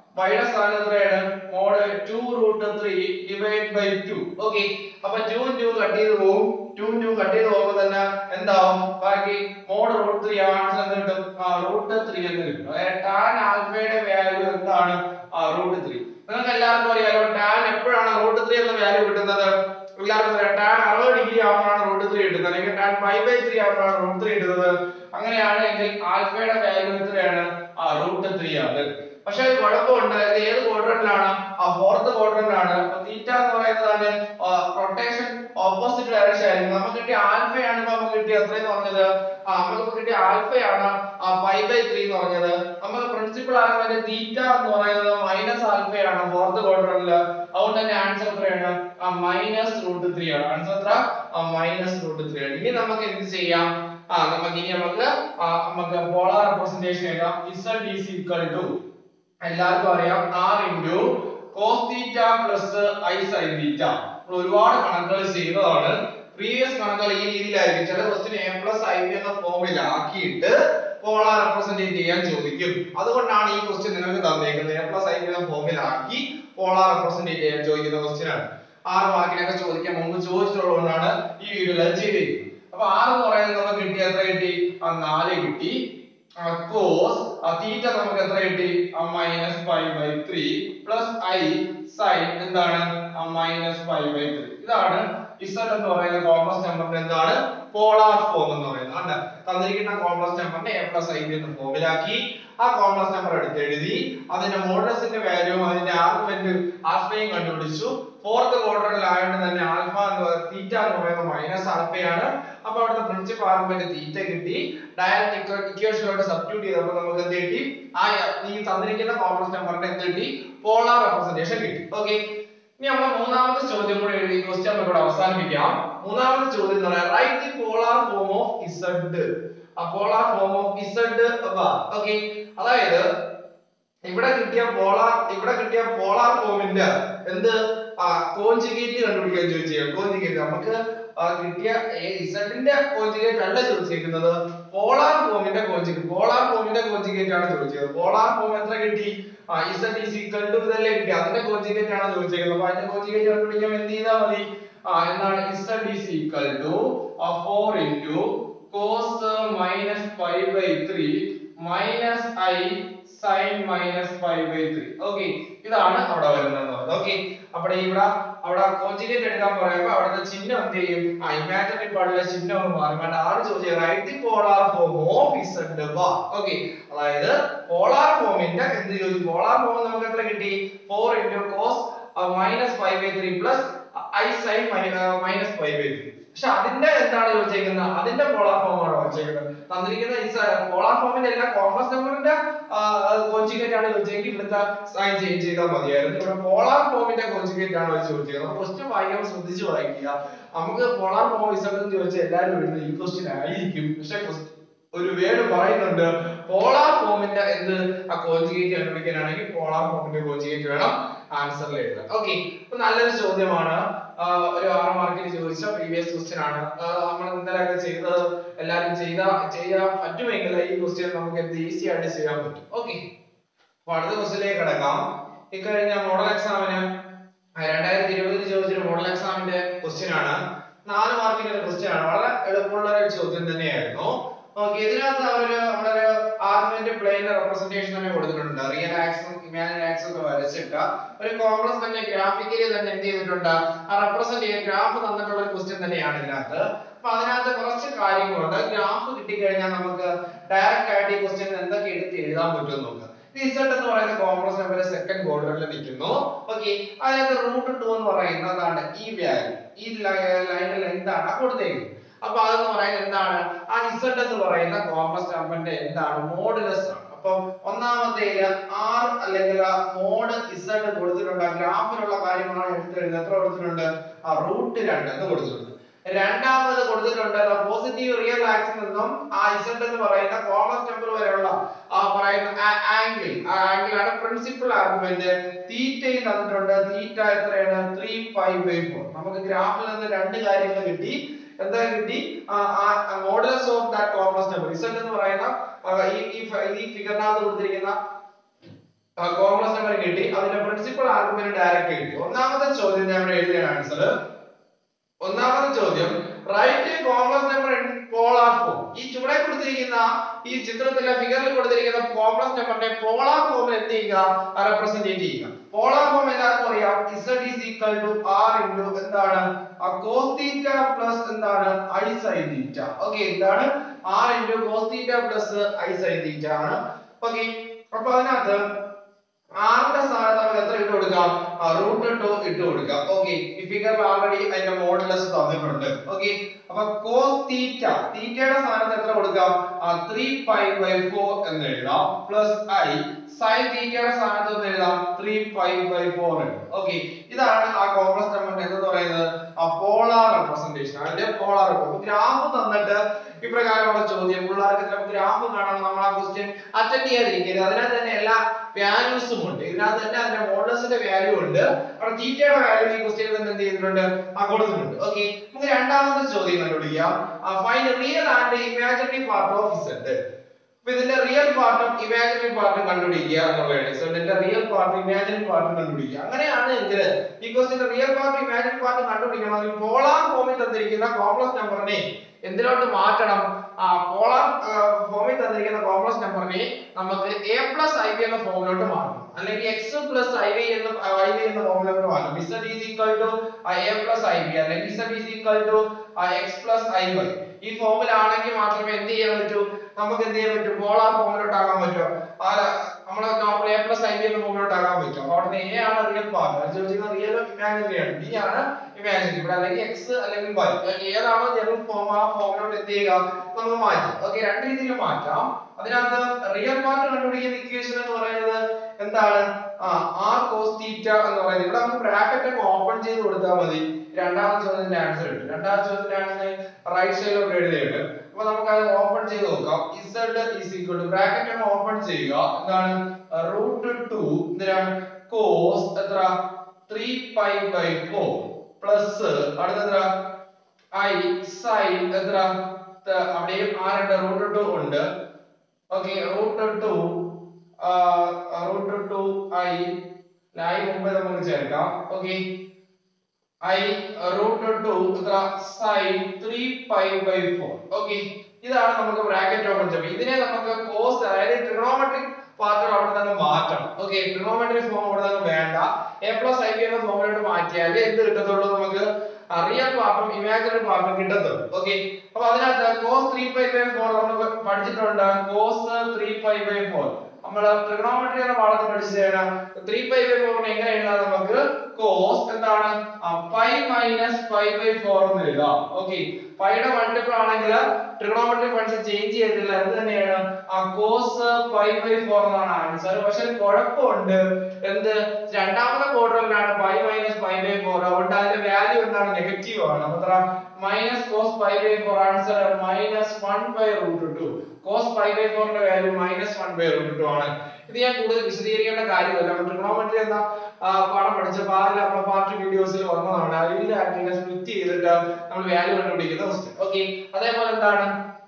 y സ്ഥാനം എത്രയാണ് mod two root three divide by two okay അപ്പൊ ടു ടു കട്ട് ചെയ്ത് പോകും ടു ടു കട്ട് ചെയ്ത് പോകുമ്പോൾ തന്നെ എന്താവും ബാക്കി മോഡ് റൂട്ട് ത്രീ ആൻസർ എന്ത് കിട്ടും റൂട്ട് ത്രീ എന്ന് കിട്ടും അതായത് ടാൻ ആൽഫയുടെ വാല്യൂ എന്താണ് റൂട്ട് ത്രീ നിങ്ങൾക്ക് എല്ലാവർക്കും അറിയാലോ ടാൻ എപ്പോഴാണ് റൂട്ട് ത്രീ എന്ന വാല്യൂ കിട്ടുന്നത് എല്ലാവർക്കും അറിയാം ടാൻ അറുപത് ഡിഗ്രി ആവുമ്പോഴാണ് റൂട്ട് ത്രീ കിട്ടുന്നത് അല്ലെങ്കിൽ ടാൻ ഫൈവ് ബൈ ത്രീ ആവുമ്പോഴാണ് റൂട്ട് ത്രീ കിട്ടുന്നത് അങ്ങനെയാണെങ്കിൽ ആൽഫയുടെ വാല്യൂ എത്രയാണ് റൂട്ട് ത്രീ ആണ് പക്ഷെ ഒരു കുഴപ്പമുണ്ട് ഇത് ഏത് ക്വാഡ്രന്റിലാണ് ആ ഫോർത്ത് ക്വാഡ്രന്റിലാണ് തീറ്റ എന്ന് പറയുന്നതാണ് റൊട്ടേഷൻ ഓപ്പോസിറ്റ് ഡയറക്ഷൻ ആയിരിക്കും നമുക്ക് കിട്ടിയ ആൽഫയാണ് ഇപ്പൊ നമുക്ക് കിട്ടിയ എത്രയെന്ന് പറഞ്ഞത് ആ നമുക്ക് കിട്ടിയ ആൽഫയാണ് ആ ഫൈവ് ബൈ ത്രീ എന്ന് പറഞ്ഞത് നമുക്ക് പ്രിൻസിപ്പൾ ആകുന്നത് തീറ്റ എന്ന് പറയുന്നത് മൈനസ് ആൽഫയാണ് ഫോർത്ത് ക്വാഡ്രന്റിൽ അതുകൊണ്ട് തന്നെ ആൻസർ എത്രയാണ് ആ മൈനസ് റൂട്ട് ത്രീ ആണ് ആൻസർ എത്ര മൈനസ് റൂട്ട് ത്രീ ആണ് ഇനി നമുക്ക് എന്ത് ചെയ്യാം ആ നമുക്ക് ഇനി നമുക്ക് ആ, നമുക്ക് പോളാർ റെപ്രസെന്റേഷൻ എഴുതാം z is equal to എല്ലാവർക്കും അറിയാം r into cos theta plus i sin theta നമ്മൾ ഒരുപാട് കണക്കുകൾ ചെയ്യുന്നതാണ് പ്രീവിയസ് കണക്കുകൾ ഈ രീതിയിലായിരിക്കും ചില question a plus i b എന്ന ഫോമിൽ ആക്കിയിട്ട് പോളാർ റെപ്രസെന്റ് ചെയ്യാൻ ചോദിക്കും അതുകൊണ്ടാണ് ഈ ക്വസ്റ്റ്യൻ നിങ്ങൾക്ക് തന്നേക്കുന്നത് a plus i b എന്ന ഫോമിൽ ആക്കി പോളാർ റെപ്രസെന്റ് ചെയ്യാൻ ചോദിക്കുന്ന ക്വസ്റ്റ്യൻ ആണ് ആറ് മാർക്കിനൊക്കെ ചോദിക്കാൻ മുമ്പ് ചോദിച്ചിട്ടുള്ളതുകൊണ്ടാണ് ഈ വീഡിയോയിൽ അത് ചെയ്തിരിക്കുന്നത് അപ്പൊ ആറ് എന്ന് പറയുന്നത് നമുക്ക് കിട്ടി എത്ര കിട്ടി ആ നാല് കിട്ടി കോസ് തീറ്റ നമുക്ക് എത്ര കിട്ടി minus five by three plus i sine എന്താണ് മൈനസ് ഫൈവ് ബൈ ത്രീ ഇതാണ് ഇസഡ് എന്ന് പറയുന്ന കോംപ്ലക്സ് നമ്പറിന്റെ എന്താണ് പോളാർ ഫോം എന്ന് പറയുന്നത് കണ്ട തന്നിരിക്കുന്ന കോംപ്ലക്സ് നമ്പറിനെ എ പ്ലസ് ഐ എന്ന ഫോമിലാക്കി ആ കോംപ്ലക്സ് നമ്പർ എടുത്ത് എഴുതി അതിന്റെ മോഡലസിന്റെ വാല്യൂവും അതിന്റെ ആർഗ്യുമെന്റ് ആൽഫയും കണ്ടുപിടിച്ചു ഫോർത്ത് ക്വാർട്ടറിൽ ആയതുകൊണ്ട് തന്നെ ആൽഫ എന്ന് പറയുന്നത് തീറ്റ എന്ന് പറയുന്നത് മൈനസ് ആൽഫയാണ് അപ്പൊ അവിടുത്തെ പ്രിൻസിപ്പൽ ആർഗ്യുമെന്റ് തീറ്റ കിട്ടി ഡയറക്റ്റ് ഇക്വേഷനിലോട്ട് സബ്സ്റ്റിറ്റ്യൂട്ട് ചെയ്തപ്പോൾ നമുക്ക് എന്ത് കിട്ടി ആ ഈ തന്നിരിക്കുന്ന കോംപ്ലക്സ് നമ്പറിന്റെ എന്ത് കിട്ടി പോളാർ റെപ്രസെന്റേഷൻ കിട്ടി ഓക്കെ ഇനി നമ്മൾ മൂന്നാമത്തെ ചോദ്യം കൂടെ എഴുതി ക്വസ്റ്റ്യൻ നമുക്ക് ഇവിടെ അവസാനിപ്പിക്കാം മൂന്നാമത്തെ ചോദ്യം എന്ന് പറയാം write the polar form of z ആ polar form of z okay അതായത് ഇവിടെ കിട്ടിയ പോളാർ ഇവിടെ കിട്ടിയ പോളാർ ഫോമിന്റെ എന്ത് കോഞ്ചുഗേറ്റ് കണ്ടുപിടിക്കാൻ ചോദിച്ചു കോഞ്ചുഗേറ്റ് നമുക്ക് ആ, കിട്ടിയ ഇസഡിന്റെ കോഞ്ചുഗേറ്റ് അല്ല ചോദിച്ചിരിക്കുന്നത് പോളാർ ഫോമിന്റെ കോഞ്ചുഗേറ്റ് പോളാർ ഫോമിന്റെ കോഞ്ചുഗേറ്റ് ആണ് ചോദിച്ചത് പോളാർ ഫോം എത്ര കിട്ടി ഇസഡ് ഈസ് ഈക്വൽ ടു ഇതല്ലേ കിട്ടി അതിന്റെ കോഞ്ചുഗേറ്റ് ആണ് ചോദിച്ചേക്കുന്നത് അപ്പൊ അതിന്റെ കോഞ്ചുഗേറ്റ് കണ്ടുപിടിക്കാൻ എന്ത് ചെയ്താൽ മതി ആ എന്താണ് z is equal to four into cos minus five by three minus i sine minus five by three okay ഇതാണ് അവിടെ വരുന്നത് ഓക്കെ അപ്പോൾ ഇവിടെ അവിടെ കോഞ്ചുഗേറ്റ് എടുക്കാൻ പറയുമ്പോൾ അവിടുത്തെ ചിഹ്നം എന്ത് ചെയ്യും ആ ഇമാജിനറി പാർട്ടിലെ ചിഹ്നം മാറും കാരണം ആര് ചോദിച്ചത് write the polar form of z bar okay അതായത് പോളാർ ഫോമിന്റെ എന്ത് ചോദിച്ചു പോളാർ ഫോം നമുക്ക് എത്ര കിട്ടി 4 into cos minus five by three plus i sine minus five by three പക്ഷെ അതിന്റെ എന്താണ് ചോദിച്ചേക്കുന്നത് അതിന്റെ പോളാർ ഫോം ആണ് ചോദിച്ചേക്കുന്നത് തന്നിരിക്കുന്ന ഈ പോളാർ ഫോമിന്റെ എല്ലാ കോംപ്ലക്സ് നമ്പറിന്റെ കോഞ്ചുഗേറ്റ് ആണ് ചോദിച്ചെങ്കിൽ ഇവിടുത്തെ സൈൻ ചേഞ്ച് ചെയ്താൽ മതിയായിരുന്നു ഇവിടെ പോളാർ ഫോമിന്റെ കോഞ്ചുഗേറ്റ് ആണ് അവർ ചോദിച്ചേക്കുന്നത് ക്വസ്റ്റ്യൻ വായിക്കുമ്പോൾ ശ്രദ്ധിച്ച് വായിക്കുക നമുക്ക് പോളാർ ഫോം ഇസഡ് എന്ന് ചോദിച്ചാൽ എല്ലാവരും എഴുതുന്നത് ഈ ക്വസ്റ്റ്യൻ ആയിരിക്കും പക്ഷെ ഒരു വേർഡ് പറയുന്നുണ്ട് പോളാർ ഫോമിന്റെ എന്ത് ആ കോഞ്ചുഗേറ്റ് കണ്ടുപിടിക്കാനാണെങ്കിൽ പോളാർ ഫോമിന്റെ കോഞ്ചുഗേറ്റ് വേണം ആൻസറിൽ എഴുതാൻ ഓക്കെ അപ്പൊ നല്ലൊരു ചോദ്യമാണ് ആ, ഒരു ആറ് മാർക്കിന് ചോദിച്ച പ്രീവിയസ് ക്വസ്റ്റ്യൻ ആണ് നമ്മൾ ഇന്നലെയൊക്കെ ചെയ്തത് എല്ലാവരും ചെയ്ത ചെയ്യാൻ പറ്റുമെങ്കിൽ ഈ ക്വസ്റ്റ്യൻ നമുക്ക് എന്ത് ഈസി ആയിട്ട് ചെയ്യാൻ പറ്റും ഓക്കെ അപ്പൊ അടുത്ത ക്വസ്റ്റ്യനിലേക്ക് കിടക്കാം ഇക്കഴിഞ്ഞ മോഡൽ എക്സാമിന് രണ്ടായിരത്തി ഇരുപതിൽ ചോദിച്ചൊരു മോഡൽ എക്സാമിന്റെ ക്വസ്റ്റ്യൻ ആണ് നാല് മാർക്കിന്റെ ഒരു ക്വസ്റ്റ്യൻ ആണ് വളരെ എളുപ്പമുള്ള ഒരു ചോദ്യം തന്നെയായിരുന്നു ഓക്കെ ഇതിനകത്ത് അവരൊരു നമ്മളൊരു ആർഗ്യുമെന്റ് പ്ലെയിൻ റെപ്രസെന്റേഷൻ തന്നെ കൊടുത്തിട്ടുണ്ട് റിയൽ ആക്സും ഇമാജിനറി ആക്സും ഒക്കെ വരച്ചിട്ട് ഒരു കോംപ്ലക്സ് തന്നെ ഗ്രാഫിക്കലി തന്നെ എന്ത് ചെയ്തിട്ടുണ്ട് ആ റെപ്രസെന്റ് ചെയ്ത ഗ്രാഫ് തന്നിട്ടുള്ള ഒരു ക്വസ്റ്റ്യൻ തന്നെയാണ് ഇതിനകത്ത് അപ്പൊ അതിനകത്ത് കുറച്ച് കാര്യങ്ങളുണ്ട് ഗ്രാഫ് കിട്ടിക്കഴിഞ്ഞാൽ നമുക്ക് ഡയറക്റ്റ് ആയിട്ട് ഈ ക്വസ്റ്റ്യൻ എന്തൊക്കെ എടുത്ത് എഴുതാൻ പറ്റും നോക്കുക റിസൾട്ട് എന്ന് പറയുന്ന കോംപ്ലക്സ് നമ്പർ സെക്കൻഡ് ക്വാഡ്രന്റിൽ നിൽക്കുന്നു ഓക്കെ അതിനകത്ത് റൂട്ട് ടു എന്ന് പറയുന്നതാണ് ഈ വാല്യൂ ഈ ലൈനിൽ എന്താണ് കൊടുത്തേക്കുന്നത് അപ്പൊ അതെന്ന് പറയുന്നത് എന്താണ് ആ ഇസഡ് എന്ന് പറയുന്ന കോംപ്ലക്സ് നമ്പറിന്റെ എന്താണ് മോഡുലസ് ആണ് അപ്പൊ ഒന്നാമത്തേല് ആർ അല്ലെങ്കിൽ ആ മോഡ് ഇസഡ് കൊടുത്തിട്ടുണ്ട് ആ ഗ്രാഫിലുള്ള കാര്യങ്ങളാണ് എടുത്ത് എഴുതുന്നത് എത്ര കൊടുത്തിട്ടുണ്ട് ആ റൂട്ട് രണ്ട് എന്ന് കൊടുത്തിട്ടുണ്ട് രണ്ടാമത് കൊടുത്തിട്ടുണ്ട് പോസിറ്റീവ് റിയൽ ആക്സിൽ നിന്നും ആ ഇസഡ് എന്ന് പറയുന്ന കോംപ്ലക്സ് നമ്പർ വരെയുള്ള ആ പറയുന്ന ആംഗിൾ ആ ആംഗിൾ ആണ് പ്രിൻസിപ്പൽ ആർഗ്യുമെന്റ് തീറ്റയും തന്നിട്ടുണ്ട് തീറ്റ എത്രയാണ് ത്രീ ഫൈവ് ബൈ ഫോർ നമുക്ക് ഗ്രാഫിൽ നിന്ന് രണ്ട് കാര്യങ്ങൾ കിട്ടി എന്താ കിട്ടി modulus of that complex number z എന്ന് പറയുന്ന ആ, ഈ ഈ ഫ- ഈ ഫിഗറിനകത്ത് കൊടുത്തിരിക്കുന്ന കോംപ്ലക്സ് നമ്പർ കിട്ടി അതിന്റെ പ്രിൻസിപ്പൽ ആർഗ്യുമെന്റ് ഡയറക്റ്റ് കിട്ടി ഒന്നാമത്തെ ചോദ്യം ഞാൻ ഇവിടെ എഴുതിയ ആൻസർ ഒന്നാമത്തെ ചോദ്യം write complex number in polar form ഈ ചുവടെ കൊടുത്തിരിക്കുന്ന ഈ ചിത്രത്തിലെ ഫിഗറിൽ കൊടുത്തിരിക്കുന്ന കോംപ്ലക്സ് നമ്പറിനെ പോളാർ ഫോമിൽ എന്ത് ചെയ്യുക റെപ്രസെന്റ് ചെയ്യുക പോളാർ ഫോം എല്ലാവർക്കും അറിയാം z is equal to r into എന്താണ് cos theta plus എന്താണ് i sin theta ഓക്കേ എന്താണ് r into cos theta plus i sin theta ആണ് ഓക്കേ അപ്പൊ അതിനകത്ത് ആറിന്റെ സ്ഥാനത്ത് നമുക്ക് എത്ര ഇട്ട് കൊടുക്കാം റൂട്ട് ടു ഇട്ട് കൊടുക്കാം ഓക്കെ ഈ ഫിഗറിൽ ആൾറെഡി അതിന്റെ മോഡുലസ് തന്നിട്ടുണ്ട് ഓക്കെ അപ്പൊ കോസ് തീറ്റ തീറ്റയുടെ സ്ഥാനത്ത് എത്ര കൊടുക്കാം ത്രീ പൈ ബൈ ഫോർ എന്ന് എഴുതാം പ്ലസ് ഐ സൈൻ തീറ്റയുടെ സ്ഥാനത്ത് എന്ന് എഴുതാം three pi by four okay ഇതാണ് ആ കോംപ്ലക്സ് നമ്പർ എന്ന് പറയുന്നത് ആ പോളാർ റെപ്രസെന്റേഷൻ അതിന്റെ പോളാർ ഗ്രാഫ് തന്നിട്ട് ഇപ്രകാരമുള്ള ചോദ്യം പിള്ളേർക്ക് ചിലപ്പോൾ ഗ്രാഫ് കാണണം നമ്മൾ ആ ക്വസ്റ്റ്യൻ അറ്റൻഡ് ചെയ്യാതിരിക്കരുത് അതിനകത്ത് തന്നെ എല്ലാ വാല്യൂസും ഉണ്ട് ഇതിനകത്ത് തന്നെ അതിന്റെ മോഡൽസിന്റെ വാല്യൂ ഉണ്ട് അവിടെ തീറ്റയുടെ വാല്യൂ ഈ ക്വസ്റ്റ്യനിൽ തന്നെ എന്ത് ചെയ്തിട്ടുണ്ട് ആ കൊടുത്തിട്ടുണ്ട് ഓക്കെ നമുക്ക് രണ്ടാമത്തെ ചോദ്യം കണ്ടുപിടിക്കാം find real and imaginary part of z അപ്പൊ ഇതിന്റെ റിയൽ പാർട്ടും ഇമാജിനറി പാർട്ടും കണ്ടുപിടിക്കുക എന്നുള്ളതാണ് ഇസഡിന്റെ റിയൽ പാർട്ടും ഇമാജിനറി പാർട്ടും കണ്ടുപിടിക്കുക അങ്ങനെയാണ് എങ്കിൽ ഈ ക്വസ്റ്റ്യന്റെ റിയൽ പാർട്ടും ഇമാജിനറി പാർട്ടും കണ്ടുപിടിക്കണമെങ്കിൽ പോളാർ ഫോമിൽ തന്നിരിക്കുന്ന കോംപ്ലക്സ് നമ്പറിനെ എന്തിലോട്ട് മാറ്റണം ആ പോളാർ ഫോമിൽ തന്നിരിക്കുന്ന കോംപ്ലക്സ് നമ്പറിനെ നമുക്ക് എ പ്ലസ് ഐ ബി എന്ന ഫോമിലോട്ട് മാറ്റണം അല്ലെങ്കിൽ എക്സ് പ്ലസ് ഐ വി എന്ന ഐ വി എന്ന ഫോമിലോട്ട് മാറ്റണം z is equal to a plus i b അല്ലെങ്കിൽ z is equal to x plus i y ഈ ഫോമിലാണെങ്കിൽ മാത്രമേ എന്ത് ചെയ്യാൻ പറ്റൂ നമുക്ക് എന്ത് ചെയ്യാൻ പറ്റും പോളാർ ഫോമിലോട്ട് ആക്കാൻ പറ്റുമോ നമ്മൾ normal a plus i b എന്ന ഫോമിലോട്ട് ആക്കാൻ പറ്റും അപ്പൊ അവിടെ എ ആണ് റിയൽ പാർട്ട് അത് ചോദിക്കുന്നത് റിയൽ ഇമാജിനറി ആണ് ബി ആണ് ഇമാജിനറി ഇവിടെ അല്ലെങ്കിൽ എക്സ് അല്ലെങ്കിൽ വൈ ഏതാണോ ജനറൽ ഫോം ആ ഫോമിലോട്ട് എന്ത് ചെയ്യുക നമുക്ക് മാറ്റാം ഓക്കെ രണ്ട് രീതിയിൽ മാറ്റാം അതിനകത്ത് റിയൽ പാർട്ട് കണ്ടുപിടിക്കുന്ന ഇക്വേഷൻ എന്ന് പറയുന്നത് എന്താണ് ആ ആർ കോസ് തീറ്റ എന്ന് പറയുന്നത് ഇവിടെ നമുക്ക് ബ്രാക്കറ്റ് ഒക്കെ ഓപ്പൺ ചെയ്ത് കൊടുത്താൽ മതി രണ്ടാമത്തെ ചോദ്യത്തിന്റെ ആൻസർ കിട്ടും രണ്ടാമത്തെ ചോദ്യത്തിന്റെ ആൻസർ റൈറ്റ് സൈഡിലോട്ട് എഴുതിയിട്ട് അപ്പൊ നമുക്ക് അത് ഓപ്പൺ ചെയ്ത് നോക്കാം z is equal to bracket ഒന്ന് ഓപ്പൺ ചെയ്യുക എന്താണ് റൂട്ട് ടു എന്തിനാണ് കോസ് എത്ര three pi by four plus അടുത്ത എത്ര ഐ സൈൻ എത്ര ത- അവിടെയും ആരുണ്ട് റൂട്ട് ടു ഉണ്ട് okay root two root two i i മുമ്പേ നമുക്ക് ചേർക്കാം ഓക്കെ ഐ റൂട്ട് ടു എത്ര sine three pi by four okay ഇതാണ് നമുക്ക് ബ്രാക്കറ്റ് ഓപ്പൺ ചെയ്യുമ്പോൾ ഇതിനെ നമുക്ക് കോസ് അതായത് ട്രിഗണോമെട്രിക് പാർട്ടുകൾ അവിടെ തന്നെ മാറ്റണം ഓക്കെ ട്രിഗണോമെട്രി ഫോം അവിടെ തന്നെ വേണ്ട എ പ്ലസ് ഐ ബി എന്ന ഫോമിലോട്ട് മാറ്റിയാൽ എന്ത് കിട്ടത്തുള്ളൂ നമുക്ക് റിയൽ പാർട്ടും ഇമാജിനറി പാർട്ടും കിട്ടത്തുള്ളൂ ഓക്കെ അപ്പൊ അതിനകത്ത് cos three pi by four നമ്മൾ പഠിച്ചിട്ടുണ്ട് cos three pi by four നമ്മൾ ട്രിഗണോമെട്രി എന്ന പാഠത്തിൽ പഠിച്ചതാണ് ത്രീ പൈ ബൈ ഫോറിനെ എങ്ങനെ എഴുതാം നമുക്ക് കോസ് എന്താണ് pi minus pi by four എന്ന് എഴുതാം ഓക്കെ പൈയുടെ മൾട്ടിപ്പിൾ ആണെങ്കിൽ ട്രിഗണോമെട്രി ഫംഗ്ഷൻ ചേഞ്ച് ചെയ്തില്ല എന്ത് തന്നെയാണ് ആ കോസ് പൈ ബൈ ഫോർ എന്നാണ് ആൻസർ പക്ഷെ ഒരു കുഴപ്പമുണ്ട് എന്ത് രണ്ടാമത്തെ ക്വാഡ്രന്റിലാണ് pi minus pi by four അതുകൊണ്ട് അതിന്റെ വാല്യൂ എന്താണ് നെഗറ്റീവ് ആണ് അപ്പൊ എത്ര minus cos pi by four answer minus one by root two cos pi by ഫോറിന്റെ value minus one by root two ആണ് ഇത് ഞാൻ കൂടുതൽ വിശദീകരിക്കേണ്ട കാര്യമില്ല നമ്മൾ ട്രിഗണോമെട്രി എന്ന ആ, പാഠം പഠിച്ചപ്പോൾ അതിൽ നമ്മുടെ പാർട്ട് വീഡിയോസിൽ വന്നതാണ് അതിൽ ആക്ടിനെ സ്പ്ലിറ്റ് ചെയ്തിട്ട് നമ്മൾ വാല്യൂ കണ്ടുപിടിക്കുന്ന ക്വസ്റ്റ്യൻ ഓക്കെ അതേപോലെ എന്താണ്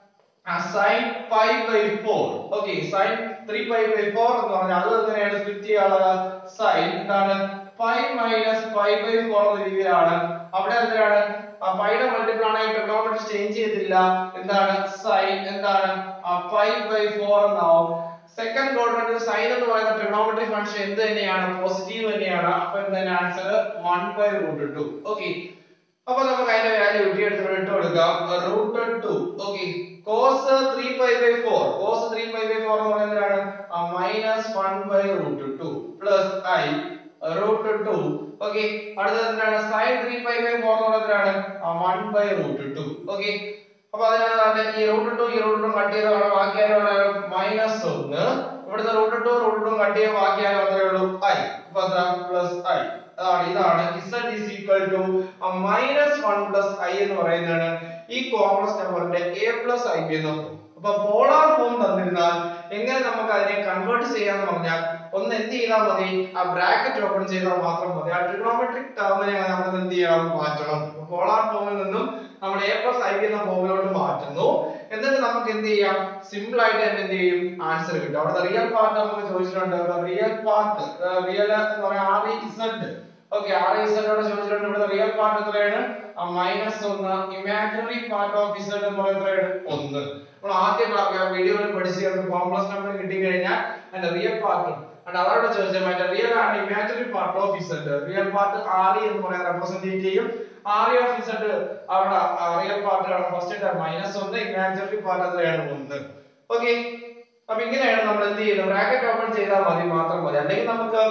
sine pi by four okay sine three pi by four എന്ന് പറഞ്ഞാൽ അത് എങ്ങനെയാണ് സ്പ്ലിറ്റ് ചെയ്യാനുള്ളത് സൈൻ എന്താണ് pi minus pi by four എന്ന രീതിയിലാണ് അവിടെ എന്താണ് പൈയുടെ മൾട്ടിപ്പിൾ ആണെങ്കിൽ ട്രിഗണോമെട്രി ചേഞ്ച് ചെയ്തില്ല എന്താണ് സൈൻ എന്താണ് പൈ ബൈ ഫോർ എന്നാവും സെക്കൻഡ് ക്വാഡ്രന്റിൽ സൈൻ എന്ന് പറയുന്ന ട്രിഗണോമെട്രി ഫംഗ്ഷൻ എന്ത് തന്നെയാണ് പോസിറ്റീവ് തന്നെയാണ് അപ്പൊ എന്താണ് answer 1 by root two okay അപ്പൊ നമുക്ക് അതിന്റെ വാല്യൂ കിട്ടിയെടുത്ത് ഇട്ട് കൊടുക്കാം root two okay cos three pi by four cos three pi by four എന്ന് പറയുന്നതാണ് minus one by root two plus i root two okay അടുത്തത് എന്താണ് sine three pi by four എന്ന് പറയുന്നതാണ് one by root two okay അപ്പൊ അതിനകത്ത് ഈ root two ഈ റൂട്ട് ടു കട്ട് ചെയ്ത അവിടെ ബാക്കിയാലുള്ള മൈനസ് ഒന്ന് ഇവിടുന്ന് root two root two cut ചെയ്ത ബാക്കിയാലും അത്രേ ഉള്ളൂ ഐ അപ്പൊ അത്ര പ്ലസ് ഐ അതാണ് ഇതാണ് z is equal to minus one plus i എന്ന് പറയുന്നതാണ് ഈ കോംപ്ലക്സ് നമ്പറിന്റെ എ പ്ലസ് ഐ ബി എന്ന ഫോം അപ്പൊ പോളാർ ഫോം തന്നിരുന്നാൽ എങ്ങനെ നമുക്ക് അതിനെ കൺവേർട്ട് ചെയ്യാന്ന് പറഞ്ഞാൽ ഒന്ന് എന്ത് ചെയ്താൽ മതി ആ ബ്രാക്കറ്റ് ഓപ്പൺ ചെയ്താൽ മാത്രം മതി ആ ട്രിഗണോമെട്രിക് ടേമിനെ നമ്മൾ എന്ത് ചെയ്യണം മാറ്റണം പോളാർ ഫോമിൽ നിന്നും നമ്മൾ എ പ്ലസ് ഐ ബി എന്ന ഫോമിലോട്ട് മാറ്റുന്നു എന്നിട്ട് നമുക്ക് എന്ത് ചെയ്യാം സിമ്പിൾ ആയിട്ട് തന്നെ എന്ത് ചെയ്യും ആൻസർ കിട്ടും അവിടെ റിയൽ പാർട്ട് നമുക്ക് ചോദിച്ചിട്ടുണ്ട് റിയൽ പാർട്ട് റിയൽ എന്ന് പറയാൻ r e z okay r e ഇസഡോട് ചോദിച്ചിട്ടുണ്ട് ഇവിടെ റിയൽ പാർട്ട് എത്രയാണ് മൈനസ് ഒന്ന് ഇമാജിനറി പാർട്ട് ഓഫ് ഇസഡ് എന്ന് പറയുന്നത് എത്രയാണ് ഒന്ന് നമ്മൾ ആദ്യം വീഡിയോയിൽ പഠിച്ചു കോംപ്ലക്സ് നമ്പർ കിട്ടി കഴിഞ്ഞാൽ അതിന്റെ റിയൽ പാർട്ടും and അതോടെ ചോദിച്ചാൽ മറ്റേ റിയൽ ആണ് imaginary part of z real part r എന്ന് പറയാൻ റെപ്രസെന്റ് ചെയ്യും ആർ ഓഫ് ഇസഡ് അവിടെ റിയൽ പാർട്ട് ആണ് ഫസ്റ്റ് ടൈം മൈനസ് ഒന്ന് ഇമാജിനറി പാർട്ട് എത്രയാണ് ഒന്ന് ഓക്കെ അപ്പൊ ഇങ്ങനെയാണ് നമ്മൾ എന്ത് ചെയ്യുന്നത് ബ്രാക്കറ്റ് ഓപ്പൺ ചെയ്താൽ മതി മാത്രം മതി അല്ലെങ്കിൽ നമുക്ക്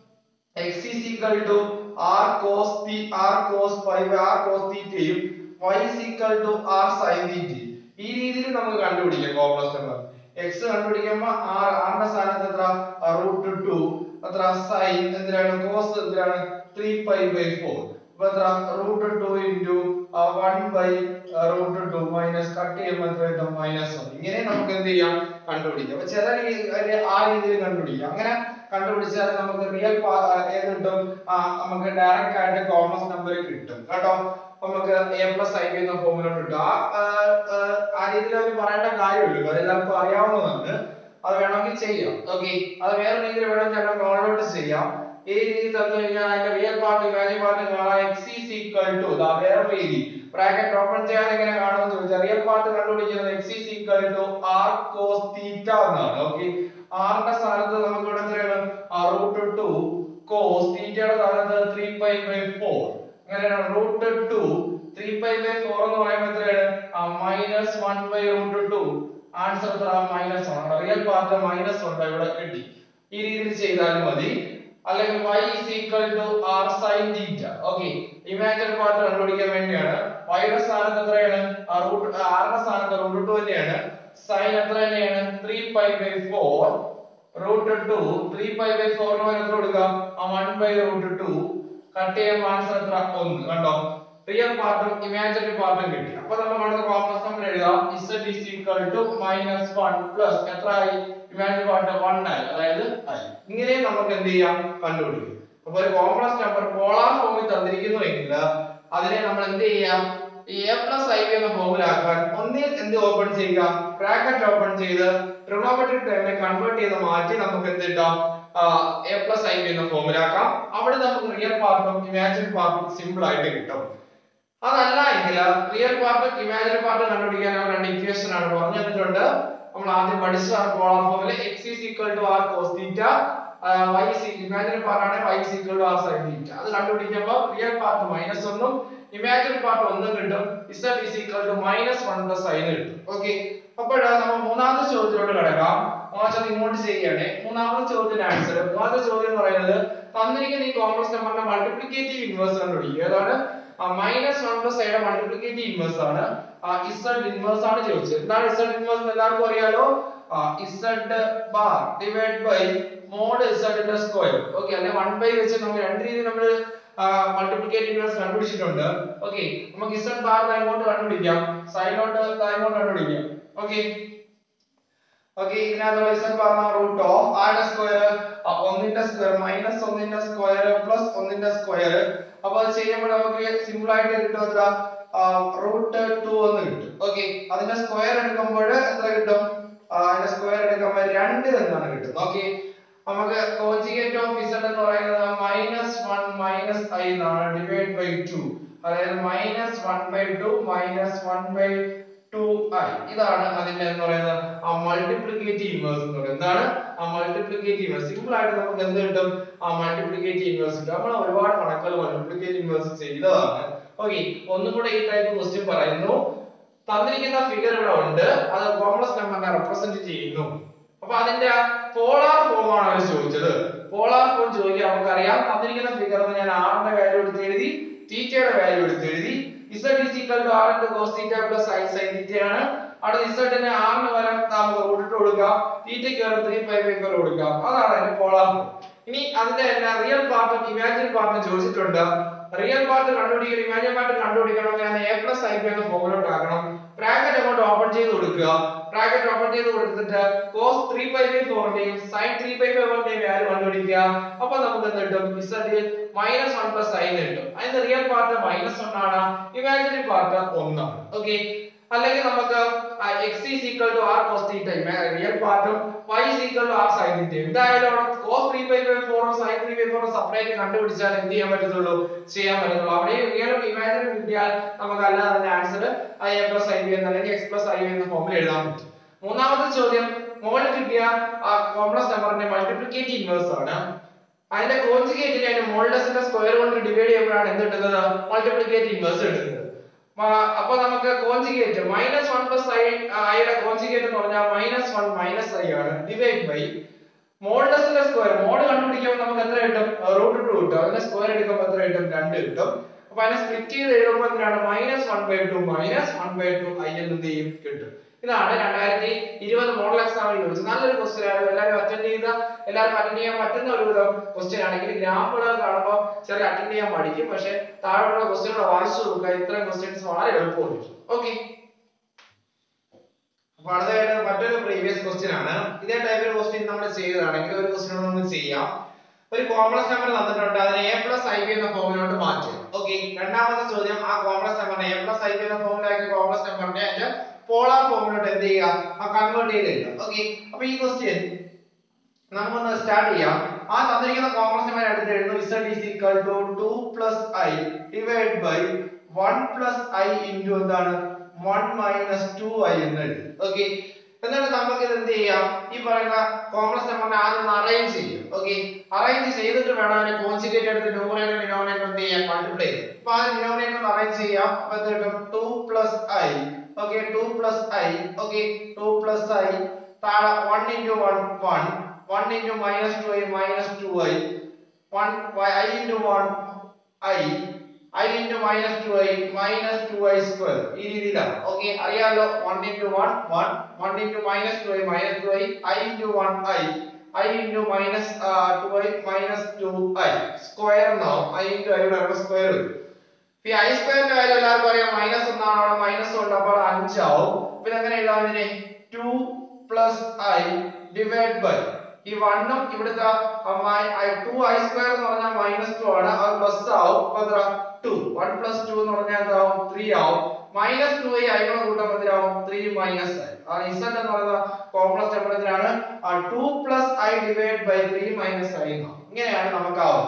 x is equal to r cos t r cos phi by r cos theta യും y is equal to r sin theta ഈ രീതിയിൽ നമുക്ക് കണ്ടുപിടിക്കാം കോംപ്ലക്സ് നമ്പർ x കണ്ടുപിടിക്കുമ്പോൾ r r ന്റെ സ്ഥാനത്ത് എത്ര റൂട്ട് ടു എത്ര സൈൻ എന്തിനാണ് കോസ് എന്തിനാണ് ത്രീ പൈ ബൈ ഫോർ അപ്പൊ എത്ര root two into one by root two minus cut ചെയ്യുമ്പോൾ എത്ര കിട്ടും മൈനസ് വൺ ഇങ്ങനെ നമുക്ക് എന്ത് ചെയ്യാം കണ്ടുപിടിക്കാം അപ്പൊ ചില രീതി ആ രീതിയിൽ കണ്ടുപിടിക്കാം അങ്ങനെ കണ്ടുപിടിച്ചാൽ നമുക്ക് റിയൽ ഏത് കിട്ടും ആ, നമുക്ക് ഡയറക്റ്റ് ആയിട്ട് കോമൺ നമ്പർ കിട്ടും കേട്ടോ നമുക്ക് എ പ്ലസ് ഐ എന്ന ഫോമിലോട്ട് കിട്ടും ആ ആ, ആ, ആ രീതിയിൽ അവർ പറയേണ്ട കാര്യമില്ല അത് എല്ലാവർക്കും അറിയാവുന്നതാണ് അത് വേണമെങ്കിൽ ചെയ്യാം ഓക്കെ അത് വേറെ രീതിയിൽ വേണമെങ്കിൽ ഞങ്ങൾ നോളോട്ട് ചെയ്യാം ഈ രീതി തന്നു കഴിഞ്ഞാൽ അതിന്റെ റിയൽ പാർട്ട് ഇമാജിൻ പാർട്ട് കാണാം എക്സ് ഈസ് ഈക്വൽ ടു ദാ വേറെ രീതി ബ്രാക്കറ്റ് ഓപ്പൺ ചെയ്യാൻ എങ്ങനെ കാണുമെന്ന് ചോദിച്ചാൽ റിയൽ പാർട്ട് കണ്ടുപിടിക്കുന്നത് x is equal to r cos theta എന്നാണ് ഓക്കെ ആറിന്റെ സ്ഥാനത്ത് നമുക്ക് ഇവിടെ എത്രയാണ് റൂട്ട് ടു കോസ് തീറ്റയുടെ സ്ഥാനത്ത് ത്രീ പൈ ബൈ ഫോർ അങ്ങനെയാണ് root two three pi by four എന്ന് പറയുമ്പോൾ എത്രയാണ് minus one by root two answer എത്ര മൈനസ് ആണ് റിയൽ പാർട്ട് മൈനസ് ഉണ്ട് ഇവിടെ കിട്ടി ഈ രീതിയിൽ ചെയ്താലും മതി അല്ലെങ്കിൽ y is equal to r sin theta okay imaginary part കണ്ടുപിടിക്കാൻ വേണ്ടിയാണ് y യുടെ സ്ഥാനത്ത് എത്രയാണ് റൂട്ട് r ന്റെ സ്ഥാനത്ത് റൂട്ട് ടു തന്നെയാണ് sin എത്ര തന്നെയാണ് three pi by four root two three pi by ഫോറിന് പകരം എത്ര കൊടുക്കാം one by root two cut ചെയ്യുമ്പോൾ ആൻസർ എത്ര ഒന്ന് കണ്ടോ റിയൽ പാർട്ടും ഇമാജിനറി പാർട്ടും കിട്ടി അപ്പൊ നമ്മൾ അടുത്ത കോംപ്ലക്സ് നമ്പർ എഴുതാം z is equal to minus one plus എത്ര ആയി ഇമാജിനറി പാർട്ട് വൺ ആയി അതായത് ആയി ഇങ്ങനെ നമുക്ക് എന്ത് ചെയ്യാം കണ്ടുപിടിക്കും അപ്പൊ ഒരു കോംപ്ലക്സ് നമ്പർ പോളാർ ഫോമിൽ തന്നിരിക്കുന്നുവെങ്കിൽ അതിനെ നമ്മൾ എന്ത് ചെയ്യാം ഈ എ പ്ലസ് ഐ എന്ന ഫോമിലാക്കാൻ ഒന്നിൽ എന്ത് ഓപ്പൺ ചെയ്യുക ബ്രാക്കറ്റ് ഓപ്പൺ ചെയ്ത് ട്രിഗണോമെട്രിക് ടേമിനെ കൺവേർട്ട് ചെയ്ത് മാറ്റി നമുക്ക് എന്ത് കിട്ടാം എ പ്ലസ് ഐ എന്ന ഫോമിലാക്കാം അവിടെ നമുക്ക് റിയൽ പാർട്ടും ഇമാജിനറി പാർട്ടും സിമ്പിൾ ആയിട്ട് കിട്ടും അതല്ല എങ്കിൽ റിയൽ പാർട്ട് ഇമാജിനറി പാർട്ട് കണ്ടുപിടിക്കാൻ നമ്മൾ രണ്ട് ഇക്വേഷൻ ആണ് പറഞ്ഞു തന്നിട്ടുണ്ട് നമ്മൾ ആദ്യം പഠിച്ചതാണ് പോളാർ ഫോമിൽ x is equal to r cos theta uh, y is imaginary part ആണ് y is equal to r sin theta അത് കണ്ടുപിടിക്കുമ്പോൾ റിയൽ പാർട്ട് മൈനസ് ഒന്നും ഇമാജിനറി പാർട്ട് ഒന്നും കിട്ടും z is equal to minus 1 plus sin കിട്ടും okay അപ്പോൾ നമ്മൾ മൂന്നാമത്തെ ചോദ്യത്തിലോട്ട് കിടക്കാം മൂന്നാമത്തെ ചോദ്യം ഇങ്ങോട്ട് ചെയ്യുകയാണ് മൂന്നാമത്തെ ചോദ്യത്തിന്റെ ആൻസർ മൂന്നാമത്തെ ചോദ്യം എന്ന് പറയുന്നത് തന്നിരിക്കുന്ന ഈ കോംപ്ലക്സ് നമ്പറിന്റെ മൾട്ടിപ്ലിക്കേറ്റീവ് ഇൻവേഴ്സ് കണ്ടുപിടിക്കുക ഏതാണ് മൈനസ് വൺ പ്ലസ് ഐയുടെ മൾട്ടിപ്ലിക്കേറ്റീവ് ഇൻവേഴ്സ് ആണ് ഇസഡ് ഇൻവേഴ്സ് ആണ് ചോദിച്ചത് എന്താണ് ഇസഡ് ഇൻവേഴ്സ് എന്ന് എല്ലാവർക്കും അറിയാലോ z bar divide by mod ഇസഡിന്റെ സ്ക്വയർ ഓക്കെ അല്ലെ വൺ ബൈ വെച്ച് നമുക്ക് രണ്ട് രീതിയിൽ നമ്മൾ മൾട്ടിപ്ലിക്കേറ്റീവ് ഇൻവേഴ്സ് കണ്ടുപിടിച്ചിട്ടുണ്ട് ഓക്കെ നമുക്ക് ഇസഡ് ബാർ ഇങ്ങോട്ട് കണ്ടുപിടിക്കാം സൈനോട്ട് ഇങ്ങോട്ട് കണ്ടുപിടിക്കാം ഓക്കെ ഓക്കെ ഇതിനകത്തുള്ള ഇസഡ് പറഞ്ഞ റൂട്ട് ഓഫ് ആരുടെ സ്ക്വയർ ഒന്നിന്റെ സ്ക്വയർ മൈനസ് ഒന്നിന്റെ സ്ക്വയർ പ്ലസ് ഒന്നിന്റെ സ്ക്വയർ അപ്പൊ അത് ചെയ്യുമ്പോൾ നമുക്ക് സിമ്പിൾ ആയിട്ട് കിട്ടും എത്ര റൂട്ട് ടു എന്ന് കിട്ടും ഓക്കെ അതിന്റെ സ്ക്വയർ എടുക്കുമ്പോൾ എത്ര കിട്ടും ആ, അതിന്റെ സ്ക്വയർ എടുക്കുമ്പോൾ രണ്ട് എന്നാണ് കിട്ടുന്നത് ഓക്കെ നമുക്ക് കോഞ്ചിഗേറ്റ് ഓഫ് ഇസഡ് എന്ന് പറയുന്നത് മൈനസ് വൺ മൈനസ് ഐ എന്നാണ് ഡിവൈഡ് ബൈ ടു അതായത് minus one by two minus one by two i ഇതാണ് അതിന്റെ എന്ന് പറയുന്നത് ആ മൾട്ടിപ്ലിക്കേറ്റീവ് ഇൻവേഴ്സ് എന്ന് പറയുന്നത് എന്താണ് ആ മൾട്ടിപ്ലിക്കേറ്റീവ് ഇൻവേഴ്സ് സിമ്പിൾ ആയിട്ട് നമുക്ക് എന്ത് കിട്ടും ആ മൾട്ടിപ്ലിക്കേറ്റീവ് ഇൻവേഴ്സ് കിട്ടും നമ്മൾ ഒരുപാട് കണക്കുകൾ മൾട്ടിപ്ലിക്കേറ്റീവ് ഇൻവേഴ്സ് ചെയ്തതാണ് ഓക്കെ ഒന്നും കൂടെ ഈ ടൈപ്പ് ക്വസ്റ്റ്യൻ പറയുന്നു തന്നിരിക്കുന്ന ഫിഗർ ഇവിടെ ഉണ്ട് അത് കോംപ്ലക്സ് നമ്പറിനെ റെപ്രസെന്റ് ചെയ്യുന്നു അപ്പൊ അതിന്റെ പോളാർ ഫോം ആണ് അവർ ചോദിച്ചത് പോളാർ ഫോം ചോദിക്കാൻ നമുക്കറിയാം തന്നിരിക്കുന്ന ഫിഗർ ഞാൻ ആറിന്റെ വാല്യൂ എടുത്ത് എഴുതി തീറ്റയുടെ വാല്യൂ എടുത്ത് എഴുതി z is equal to r into cos theta plus sin sin theta ആണ് അവിടെ z ന് r ന് പകരം നമുക്ക് റൂട്ട് ഇട്ട് കൊടുക്കാം തീറ്റയ്ക്ക് പകരം 3 pi by 4 കൊടുക്കാം അതാണ് അതിന്റെ പോളാർ ഇനി അതിന്റെ എല്ലാ റിയൽ പാർട്ടും ഇമാജിനറി പാർട്ടും ചോദിച്ചിട്ടുണ്ട് റിയൽ പാർട്ട് കണ്ടുപിടിക്കണം ഇമാജിനറി പാർട്ട് കണ്ടുപിടിക്കണമെങ്കിൽ ഞാൻ a plus i എന്ന ഫോമിലോട്ട് ആക്കണം ബ്രാക്കറ്റ് അങ്ങോട്ട് ഓപ്പൺ ചെയ്ത് കൊടുക്കുക ബ്രാക്കറ്റ് ഓപ്പൺ ചെയ്ത് കൊടുത്തിട്ട് cos 3 pi by 4 ന്റെയും sin 3 pi by 1 ന്റെയും വാല്യൂ കണ്ടുപിടിക്കുക അപ്പോൾ നമുക്ക് എന്ത് കിട്ടും z minus one plus i കിട്ടും അതിന്റെ റിയൽ പാർട്ട് മൈനസ് വൺ ആണ് ഇമാജിനറി പാർട്ട് ഒന്നാണ് ഓക്കെ അല്ലെങ്കിൽ നമുക്ക് x is equal to r cos theta real പാർട്ടും y is equal to r sine theta എന്തായാലും അവിടെ കോസ് ത്രീ ബൈ ബൈ ഫോറും സൈൻ ത്രീ ബൈ ഫോറും സെപ്പറേറ്റ് കണ്ടുപിടിച്ചാൽ എന്ത് ചെയ്യാൻ പറ്റത്തുള്ളൂ ചെയ്യാൻ പറ്റത്തുള്ളൂ അവിടെ റിയലും ഇമാജിനറി കിട്ടിയാൽ നമുക്ക് അല്ലാതെ അതിന്റെ answer i a plus i b എന്ന് അല്ലെങ്കിൽ എക്സ് പ്ലസ് ഐ ബി എന്ന ഫോമിൽ എഴുതാൻ പറ്റും മൂന്നാമത്തെ ചോദ്യം മുകളിൽ കിട്ടിയ ആ കോംപ്ലക്സ് നമ്പറിന്റെ മൾട്ടിപ്ലിക്കേറ്റീവ് ഇൻവേഴ്സ് ആണ് അതിന്റെ കോഞ്ചുഗേറ്റിനെ അതിന്റെ മോൾഡസിന്റെ സ്ക്വയർ കൊണ്ട് ഡിവൈഡ് ചെയ്യുമ്പോഴാണ് എന്ത് കിട്ടുന്നത് മൾട്ടിപ്ലിക്കേറ്റീവ് ഇൻവേഴ്സ് കിട്ടുന്നത് മ- അപ്പൊ നമുക്ക് conjugate minus one plus i ഐയുടെ കോഞ്ചുഗേറ്റ് എന്ന് പറഞ്ഞാൽ മൈനസ് വൺ മൈനസ് ഐ ആണ് ഡിവൈഡ് ബൈ മോൾഡസിന്റെ സ്ക്വയർ മോഡ് കണ്ടുപിടിക്കുമ്പോൾ നമുക്ക് എത്ര കിട്ടും റൂട്ട് ടു കിട്ടും അതിന്റെ സ്ക്വയർ എടുക്കുമ്പോൾ എത്ര കിട്ടും രണ്ട് കിട്ടും അപ്പൊ അതിനെ സ്പ്ലിറ്റ് ചെയ്ത് എഴുതുമ്പോൾ എന്തിനാണ് minus one by two minus one by two i എന്ന് എന്ത് ചെയ്യും കിട്ടും ഇതാണ് രണ്ടായിരത്തി ഇരുപത് മോഡൽ എക്സാമിൽ ചോദിച്ചത് നല്ലൊരു ക്വസ്റ്റ്യൻ ആണ് എല്ലാവരും അറ്റൻഡ് ചെയ്ത എല്ലാവരും അറ്റൻഡ് ചെയ്യാൻ പറ്റുന്ന ഒരു വിധം ക്വസ്റ്റ്യൻ ആണെങ്കിൽ ഗ്രാഫുകൾ കാണുമ്പോൾ ചെറിയ അറ്റൻഡ് ചെയ്യാൻ പഠിക്കും പക്ഷെ താഴെയുള്ള ക്വസ്റ്റ്യനുകൾ വായിച്ചു നോക്കുക ഇത്രയും ക്വസ്റ്റ്യൻസ് വളരെ എളുപ്പമായിരിക്കും ഓക്കെ അപ്പൊ അടുത്തതായിട്ട് മറ്റൊരു പ്രീവിയസ് ക്വസ്റ്റ്യൻ ആണ് ഇതേ ടൈപ്പിൽ ക്വസ്റ്റ്യൻ നമ്മൾ ചെയ്തതാണെങ്കിൽ ഒരു ക്വസ്റ്റ്യൻ നമുക്ക് ചെയ്യാം ഒരു കോംപ്ലക്സ് നമ്പർ തന്നിട്ടുണ്ട് അതിനെ എ പ്ലസ് ഐ ബി എന്ന ഫോമിലോട്ട് മാറ്റുക ഓക്കെ രണ്ടാമത്തെ ചോദ്യം ആ കോംപ്ലക്സ് നമ്പറിനെ എ പ്ലസ് ഐ ബി എന്ന ഫോമിലാക്കിയ കോംപ്ലക്സ് നമ്പറിനെ അതിന്റെ പോളാർ ഫോമിലോട്ട് എന്ത് ചെയ്യുക ആ കൺവേർട്ട് ചെയ്ത് എഴുതുക ഓക്കെ അപ്പൊ ഈ ക്വസ്റ്റ്യൻ നമുക്കൊന്ന് സ്റ്റാർട്ട് ചെയ്യാം ആ തന്നിരിക്കുന്ന കോംപ്ലക്സ് നമ്പർ എടുത്ത് എഴുതുന്നു z is equal to 2 plus i divided by 1 plus i into എന്താണ് 1 minus 2i എന്ന് എഴുതി ഓക്കെ എന്നിട്ട് നമുക്ക് ഇത് എന്ത് ചെയ്യാം ഈ പറയുന്ന കോംപ്ലക്സ് നമ്പറിനെ ആദ്യം അറേഞ്ച് ചെയ്യും ഓക്കെ അറേഞ്ച് ചെയ്തിട്ട് വേണം അതിനെ കോൺജുഗേറ്റ് എടുത്ത് ന്യൂമറേറ്റർ ഡിനോമിനേറ്റർ എന്ത് ചെയ്യാൻ മൾട്ടിപ്ലൈ ചെയ്യാം അപ്പൊ ആ ഡിനോമിനേറ്റർ ഒന്ന് അറേഞ്ച് ചെയ്യാം അപ്പൊ എന്ത് കിട്ടും 2 plus i okay 2 plus i okay 2 plus i താഴെ 1 into 1 1 1 into minus 2i minus 2i 1 i into 1 i i into minus 2i minus 2i square ഈ രീതിയിലാണ് ഓക്കെ അറിയാലോ 1 into 1 1 1 into minus 2i minus 2i i into 1 i i into minus uh, 2i minus 2i square എന്നാവും i into i യുടെ അവിടെ square വരും ഈ I സ്ക്വയറിന്റെ value എല്ലാവർക്കും അറിയാം മൈനസ് ഒന്നാണ് അവിടെ മൈനസ് ഉണ്ട് അപ്പോൾ അഞ്ചാവും പിന്നെ എങ്ങനെ എഴുതാം ഇതിനെ two plus i divide by ഈ വണ്ണും ഇവിടുത്തെ ടു ഐ സ്ക്വയർ എന്ന് പറഞ്ഞാൽ മൈനസ് ടു ആണ് അത് പ്ലസ് ആവും അപ്പൊ എത്ര ടു വൺ പ്ലസ് ടു എന്ന് പറഞ്ഞാൽ എന്താവും ത്രീ ആവും മൈനസ് ടു ഐ ഐകളെ കൂട്ടുമ്പോൾ എന്തിനാവും ത്രീ മൈനസ് ഐ ആണ് ഇസഡ് എന്ന് പറയുന്ന കോംപ്ലക്സ് നമ്പർ എന്തിനാണ് two plus i divide by three minus i എന്നാവും ഇങ്ങനെയാണ് നമുക്കാവുന്നത്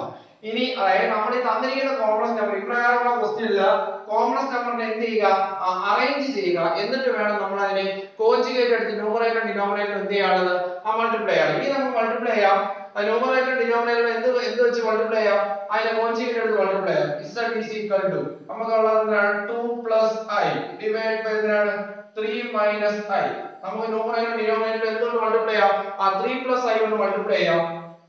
ഇനി അതായത് നമ്മൾ ഈ തന്നിരിക്കുന്ന കോംപ്ലക്സ് നമ്പർ ഇപ്രകാരമുള്ള ക്വസ്റ്റ്യനിൽ കോംപ്ലക്സ് നമ്പറിനെ എന്ത് ചെയ്യുക അറേഞ്ച് ചെയ്യുക എന്നിട്ട് വേണം നമ്മൾ അതിനെ കോഞ്ചുഗേറ്റ് എടുത്ത് ന്യൂമറേറ്റർ ഡിനോമിനേറ്റർ എന്ത് ചെയ്യാനുള്ളത് ആ മൾട്ടിപ്ലൈ ചെയ്യാം ഇനി നമുക്ക് മൾട്ടിപ്ലൈ ചെയ്യാം ന്യൂമറേറ്റർ ഡിനോമിനേറ്റർ എന്ത് എന്ത് വെച്ച് മൾട്ടിപ്ലൈ ചെയ്യാം അതിനെ കോഞ്ചുഗേറ്റ് എടുത്ത് മൾട്ടിപ്ലൈ ചെയ്യാം z is equal to നമുക്കുള്ളത് എന്താണ് 2 plus i ഡിവൈഡ് ബൈ എന്താണ് 3 minus i നമുക്ക് ന്യൂമറേറ്റർ ഡിനോമിനേറ്റർ എന്തുകൊണ്ട് മൾട്ടിപ്ലൈ ചെയ്യാം ആ 3 plus i കൊണ്ട് മൾട്ടിപ്ലൈ ചെയ്യാം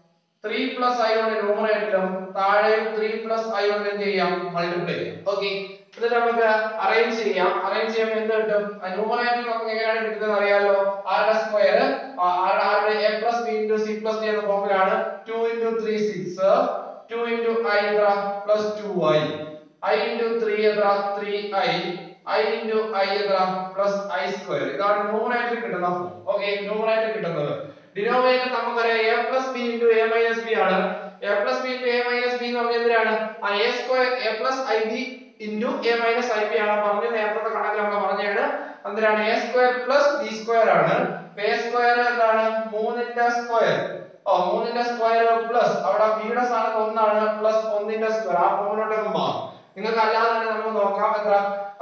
3 plus i കൊണ്ട് ന്യൂമറേറ്ററും താഴെ 3 plus i കൊണ്ട് എന്ത് ചെയ്യാം മൾട്ടിപ്ലൈ ചെയ്യാം ഓക്കേ എന്നിട്ട് നമുക്ക് അറേഞ്ച് ചെയ്യാം അറേഞ്ച് ചെയ്യുമ്പോൾ എന്ത് കിട്ടും ന്യൂമറേറ്റർ നമുക്ക് എങ്ങനെയാണ് കിട്ടുന്നത് അറിയാലോ ആരുടെ സ്ക്വയർ ആരുടെ a plus b into c plus d എന്ന ഫോമിലാണ് 2 into 3 6 2 into i എത്ര plus 2i i into 3 എത്ര 3i i into i എത്ര plus i square ഇതാണ് ന്യൂമറേറ്റർ കിട്ടുന്ന ഫോം ഓക്കേ ന്യൂമറേറ്റർ കിട്ടുന്നത് ഡിനോമിനേറ്റർ നമുക്കറിയാം a plus b into a minus b ആണ് a plus b into a minus b എന്ന് പറഞ്ഞാൽ എന്തിനാണ് ആ a square a plus ib into a minus ib ആണ് പറഞ്ഞു നേരത്തെ കണക്കിൽ നമ്മൾ പറഞ്ഞാണ് എന്തിനാണ് a square plus b square ആണ് a square എന്താണ് മൂന്നിന്റെ സ്ക്വയർ ഓ മൂന്നിന്റെ സ്ക്വയർ പ്ലസ് അവിടെ b യുടെ സ്ഥാനത്ത് ഒന്നാണ് പ്ലസ് ഒന്നിന്റെ സ്ക്വയർ ആ മൂന്നിലോട്ട് മാറും നിങ്ങൾക്ക് അല്ലാതെ തന്നെ നമുക്ക് നോക്കാം എത്ര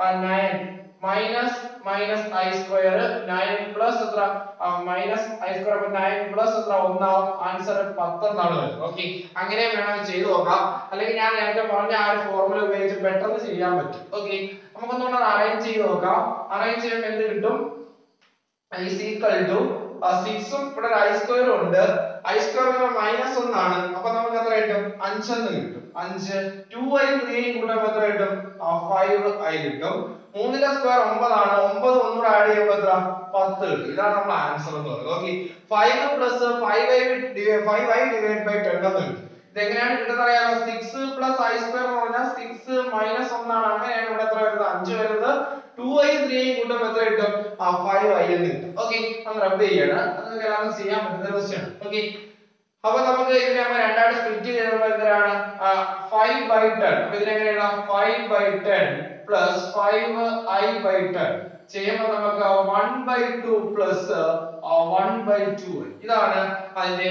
9 minus minus i square nine plus എത്ര മൈനസ് ഐ സ്ക്വയർ അപ്പൊ നയൻ പ്ലസ് എത്ര ഒന്നാവും ആൻസർ പത്ത് എന്നാണ് വരുന്നത് ഓക്കെ അങ്ങനെ വേണമെങ്കിൽ ചെയ്തു നോക്കാം അല്ലെങ്കിൽ ഞാൻ നേരത്തെ പറഞ്ഞ ആ ഒരു ഫോർമുല ഉപയോഗിച്ച് പെട്ടെന്ന് ചെയ്യാൻ പറ്റും ഓക്കെ നമുക്കൊന്നുകൂടെ അറേഞ്ച് ചെയ്ത് നോക്കാം അറേഞ്ച് ചെയ്യുമ്പോൾ എന്ത് കിട്ടും is equal to സിക്സും ഇവിടെ ഒരു ഐ സ്ക്വയറും ഉണ്ട് ഐ സ്ക്വയർ മൈനസ് ഒന്നാണ് അപ്പൊ നമുക്ക് എത്ര കിട്ടും അഞ്ചെന്ന് കിട്ടും അഞ്ച് ടു ഐ ത്രീ കൂട്ടുമ്പോൾ എത്ര കിട്ടും ഫൈവ് ഐ കിട്ടും മൂന്നിന്റെ സ്ക്വയർ ഒമ്പതാണ് ഒമ്പത് ഒന്നുകൂടെ ആഡ് ചെയ്യുമ്പോൾ എത്ര പത്ത് കിട്ടും ഇതാണ് നമ്മുടെ ആൻസർ എന്ന് പറയുന്നത് okay five plus five i five i divide by ten എന്ന് കിട്ടും ഇതെങ്ങനെയാണ് കിട്ടുന്നത് അറിയാമോ സിക്സ് പ്ലസ് ഐ സ്ക്വയർ എന്ന് പറഞ്ഞാൽ സിക്സ് മൈനസ് ഒന്നാണ് അങ്ങനെയാണ് ഇവിടെ എത്ര വരുന്നത് അഞ്ച് വരുന്നത് ടു ഐ ത്രീ കൂട്ടുമ്പോൾ എത്ര കിട്ടും ആ ഫൈവ് ഐ എന്ന് കിട്ടും ഓക്കെ നമ്മൾ റബ്ബ് ചെയ്യാണ് അത് നിങ്ങൾക്ക് എല്ലാവർക്കും ചെയ്യാൻ പറ്റുന്ന ക്വസ്റ്റ്യൻ ഓക്കെ അപ്പൊ നമുക്ക് ഇതിനെ നമ്മൾ രണ്ടായിട്ട് സ്പ്ലിറ്റ് ചെയ്യുമ്പോൾ എത്രയാണ് ഫൈവ് ബൈ ടെൻ അപ്പൊ ഇതിനെങ്ങനെ എഴുതാം five by ten plus five i by ten ചെയ്യുമ്പോൾ നമുക്ക് one by two plus one by two ഇതാണ് അതിന്റെ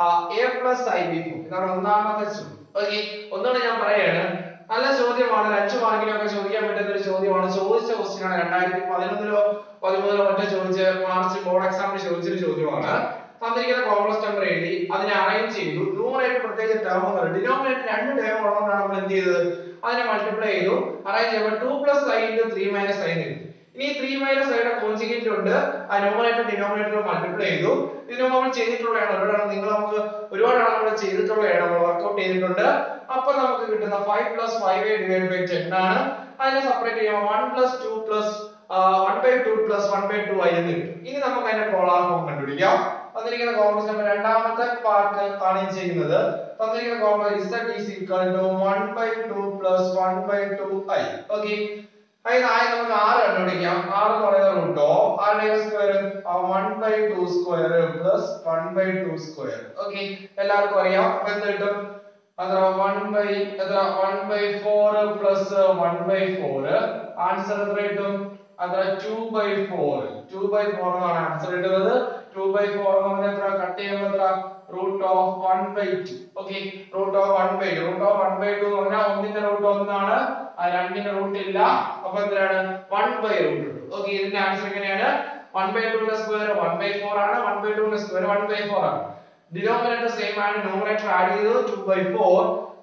a plus i b form ഇതാണ് ഒന്നാമത്തെ ചോദ്യം ഓക്കെ ഒന്നുകൂടെ ഞാൻ പറയാണ് നല്ല ചോദ്യമാണ് ഒരു അഞ്ചു മാർക്കിനൊക്കെ ചോദിക്കാൻ പറ്റുന്ന ഒരു ചോദ്യമാണ് ചോദിച്ച ക്വസ്റ്റ്യൻ ആണ് രണ്ടായിരത്തി പതിനൊന്നിലോ പതിമൂന്നിലോ മറ്റോ ചോദിച്ച മാർച്ച് ബോർഡ് എക്സാമിന് ചോദിച്ചൊരു ചോദ്യമാണ് തന്നിരിക്കുന്ന കോംപ്ലക്സ് നമ്പർ എഴുതി അതിനെ അറേഞ്ച് ചെയ്തു ന്യൂമറേറ്റർ പ്രത്യേകിച്ച് ടേമുകൾ ഡിനോമിനേറ്റർ രണ്ട് ടേം ഉള്ളതുകൊണ്ടാണ് നമ്മൾ എന്ത് ചെയ്തത് അതിനെ മൾട്ടിപ്ലൈ ചെയ്തു അറേഞ്ച് ചെയ്യുമ്പോൾ two plus i into three minus i കിട്ടി ഇനി ത്രീ മൈനസ് ഐയുടെ കോൺസിക്വന്റ് ഉണ്ട് ആ ന്യൂമറേറ്റർ ഡിനോമിനേറ്റർ മൾട്ടിപ്ലൈ ചെയ്തു ഇതിന് മുമ്പ് നമ്മൾ ചെയ്തിട്ടുള്ളതാണ് ഒരുപാടാണ് നിങ്ങൾ നമുക്ക് ഒരുപാടാണ് നമ്മൾ ചെയ്തിട്ടുള്ളതാണ് നമ്മൾ വർക്ക്ഔട്ട് ചെയ്തിട്ടുണ്ട് അപ്പൊ നമുക്ക് കിട്ടുന്ന five plus five divide by ten ആണ് അതിനെ സെപ്പറേറ്റ് ചെയ്യാം one plus two plus one by two plus one by two ആയി എന്ന് കിട്ടും ഇനി നമുക്ക് അതിന്റെ പോളാർ ഫോം കണ്ടുപിടിക്കാം തന്നിരിക്കുന്ന കോംപ്ലക്സ് നമ്പർ രണ്ടാമത്തെ പാർട്ട് ആണ് ഈ ചെയ്യുന്നത് തന്നിരിക്കുന്ന complex z is equal to 1 by 2 plus 1 by 2 i okay അതായത് ആയി നമുക്ക് ആറ് കണ്ടുപിടിക്കാം ആറ് എന്ന് പറയുന്നത് റൂട്ട് ഓഫ് ആരുടെ square one by two square plus one by two square okay എല്ലാവർക്കും അറിയാം അപ്പൊ എന്ത് കിട്ടും അത്ര വൺ ബൈ എത്ര one by four plus one by four answer എത്ര കിട്ടും അത്ര two by four two by four എന്നാണ് ആൻസർ കിട്ടുന്നത് ടു ബൈ ഫോർ എന്ന് പറഞ്ഞാൽ എത്ര കട്ട് ചെയ്യുമ്പോൾ എത്ര root of one by two okay root of one by root of one by two എന്ന് പറഞ്ഞാൽ ഒന്നിന്റെ റൂട്ട് ഒന്നാണ് ആ രണ്ടിന്റെ റൂട്ട് ഇല്ല അപ്പൊ എന്തിനാണ് one by root two okay ഇതിന്റെ ആൻസർ എങ്ങനെയാണ് വൺ ബൈ ടുന്റെ സ്ക്വയർ വൺ ബൈ ഫോർ ആണ് വൺ ബൈ ടുന്റെ സ്ക്വയർ വൺ ബൈ ഫോർ ആണ് ഡിനോമിനേറ്റർ സെയിം ആണ് ന്യൂമറേറ്റർ ആഡ് ചെയ്തത് ടു ബൈ ഫോർ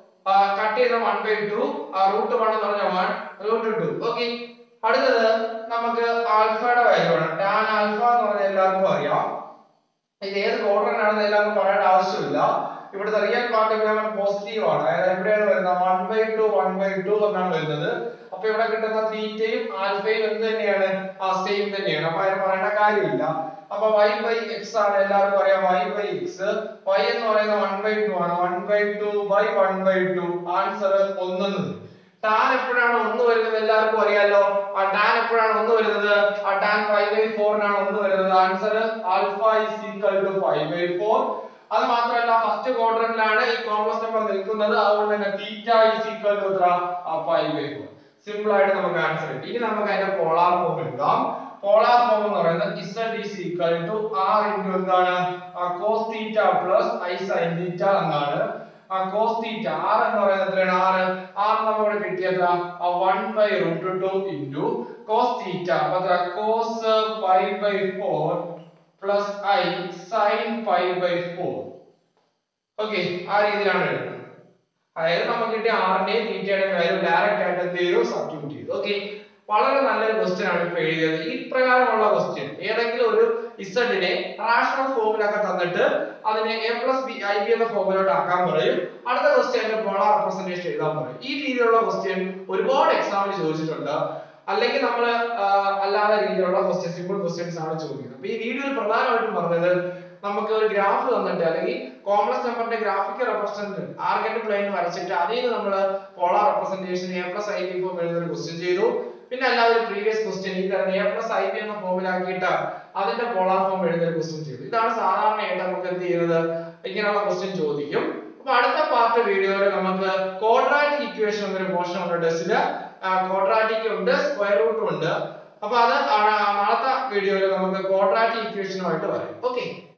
കട്ട് ചെയ്ത one by two root one എന്ന് പറഞ്ഞാൽ വൺ റൂട്ട് ടു ഓക്കെ അടുത്തത് നമുക്ക് ആൽഫയുടെ വാല്യൂ ആണ് ടാൻ ആൽഫ എന്ന് പറഞ്ഞാൽ എല്ലാവർക്കും അറിയാം ഇത് ഏത് ക്വാഡ്രന്റാണെന്ന് എല്ലാവർക്കും പറയേണ്ട ആവശ്യമില്ല ഇവിടുത്തെ റിയൽ പാർട്ട് ഇവിടെ പോസിറ്റീവ് ആണ് അതായത് എവിടെയാണ് വരുന്നത് one by two one by two എന്നാണ് വരുന്നത് അപ്പൊ ഇവിടെ കിട്ടുന്ന തീറ്റയും ആൽഫയും എന്ത് തന്നെയാണ് ആ സെയിം തന്നെയാണ് അപ്പൊ അതിന് പറയേണ്ട കാര്യമില്ല അപ്പൊ y ബൈ എക്സ് ആണ് എല്ലാവർക്കും അറിയാം y ബൈ എക്സ് y എന്ന് പറയുന്നത് വൺ ബൈ ടു ആണ് one by two by one by two answer ഒന്നെന്ന് ടാൻ എപ്പോഴാണ് ഒന്ന് വരുന്നത് എല്ലാവർക്കും അറിയാലോ ആ ടാൻ എപ്പോഴാണ് ഒന്ന് വരുന്നത് ആ ടാൻ ഫൈവ് ബൈ ഫോറിനാണ് ഒന്ന് വരുന്നത് answer alpha is equal to five by four അത് മാത്രമല്ല ഫസ്റ്റ് ക്വാഡ്രന്റിലാണ് ഈ കോംപ്ലക്സ് നമ്പർ നിൽക്കുന്നത് അതുകൊണ്ട് തന്നെ തീറ്റ ഇസ് ഈക്വൽ ടു എത്ര ഫൈവ് ബൈ ഫോർ സിമ്പിൾ ആയിട്ട് നമുക്ക് ആൻസർ കിട്ടി ഇനി നമുക്ക് അതിന്റെ പോളാർ ഫോം എടുക്കാം പോളാർ ഫോം എന്ന് പറയുന്നത് z is equal to r into എന്താണ് cos theta plus i sin theta എന്നാണ് cos തീറ്റ r എന്ന് പറയുന്നത് എത്രയാണ് r r നമുക്ക് കിട്ടിയത് one by root two into cos theta അപ്പൊ എത്ര cos pi by four plus i sine pi by four okay ആ രീതിയിലാണ് എഴുതുന്നത് അതായത് നമുക്ക് കിട്ടിയ ആറിന്റെയും തീറ്റയുടെയും വാല്യൂ ഡയറക്റ്റ് ആയിട്ട് എന്ത് ചെയ്തു സബ്സ്റ്റിറ്റ്യൂട്ട് ചെയ്തു ഓക്കെ വളരെ നല്ലൊരു ക്വസ്റ്റ്യൻ ആണ് ഇപ്പൊ എഴുതിയത് ഈ പ്രകാരമുള്ള ക്വസ്റ്റ്യൻ ഏതെങ്കിലും ഒരു ഇസഡിനെ റാഷണൽ ഫോമിലൊക്കെ തന്നിട്ട് അതിനെ a plus b i b എന്ന ഫോമിലോട്ട് ആക്കാൻ പറയും അടുത്ത ക്വസ്റ്റ്യന്റെ പോളാർ റെപ്രസെന്റേഷൻ എഴുതാൻ പറയും ഈ രീതിയിലുള്ള ക്വസ്റ്റ്യൻ ഒരുപാട് എക്സാമിന് ചോദിച്ചിട്ടുണ്ട് അല്ലെങ്കിൽ നമ്മൾ അല്ലാതെ രീതിയിലുള്ള ക്വസ്റ്റ്യൻ സിമ്പിൾ ക്വസ്റ്റ്യൻസ് ആണ് ചോദിക്കുന്നത് അപ്പൊ ഈ വീഡിയോയിൽ പ്രധാനമായിട്ടും പറഞ്ഞത് നമുക്ക് ഒരു ഗ്രാഫ് തന്നിട്ട് അല്ലെങ്കിൽ കോംപ്ലക്സ് നമ്പറിന്റെ ഗ്രാഫിക്കൽ റെപ്രസെന്റ് ആർഗന്റ് പ്ലെയിൻ വരച്ചിട്ട് അതിൽ നിന്ന് നമ്മൾ polar representation a plus i b form എഴുതുന്ന ഒരു ക്വസ്റ്റ്യൻ ചെയ്തു പിന്നെ അല്ലാതെ ഒരു പ്രീവിയസ് ക്വസ്റ്റ്യൻ ഈ തരം എ പ്ലസ് ഐ ബി എന്ന ഫോമിലാക്കിയിട്ട് അതിന്റെ പോളാർ ഫോം എഴുതുന്ന ഒരു ക്വസ്റ്റ്യൻ ചെയ്തു ഇതാണ് സാധാരണയായിട്ട് നമുക്ക് എന്ത് ചെയ്യുന്നത് ഇങ്ങനെയുള്ള ക്വസ്റ്റ്യൻ ചോദിക്കും അപ്പൊ അടുത്ത പാർട്ട് വീഡിയോയിൽ നമുക്ക് ക്വാഡ്രാറ്റിക് ഇക്വേഷൻ എന്നൊരു പോർഷൻ ഉണ്ട് ടെസ്റ്റില് ക്വാഡ്രാറ്റിക് ഉണ്ട് സ്ക്വയർ റൂട്ടും ഉണ്ട് അപ്പൊ അത് ആ- നാളത്തെ വീഡിയോയിൽ നമുക്ക് ക്വാഡ്രാറ്റിക് ഇക്വേഷനുമായിട്ട് വരും ഓക്കെ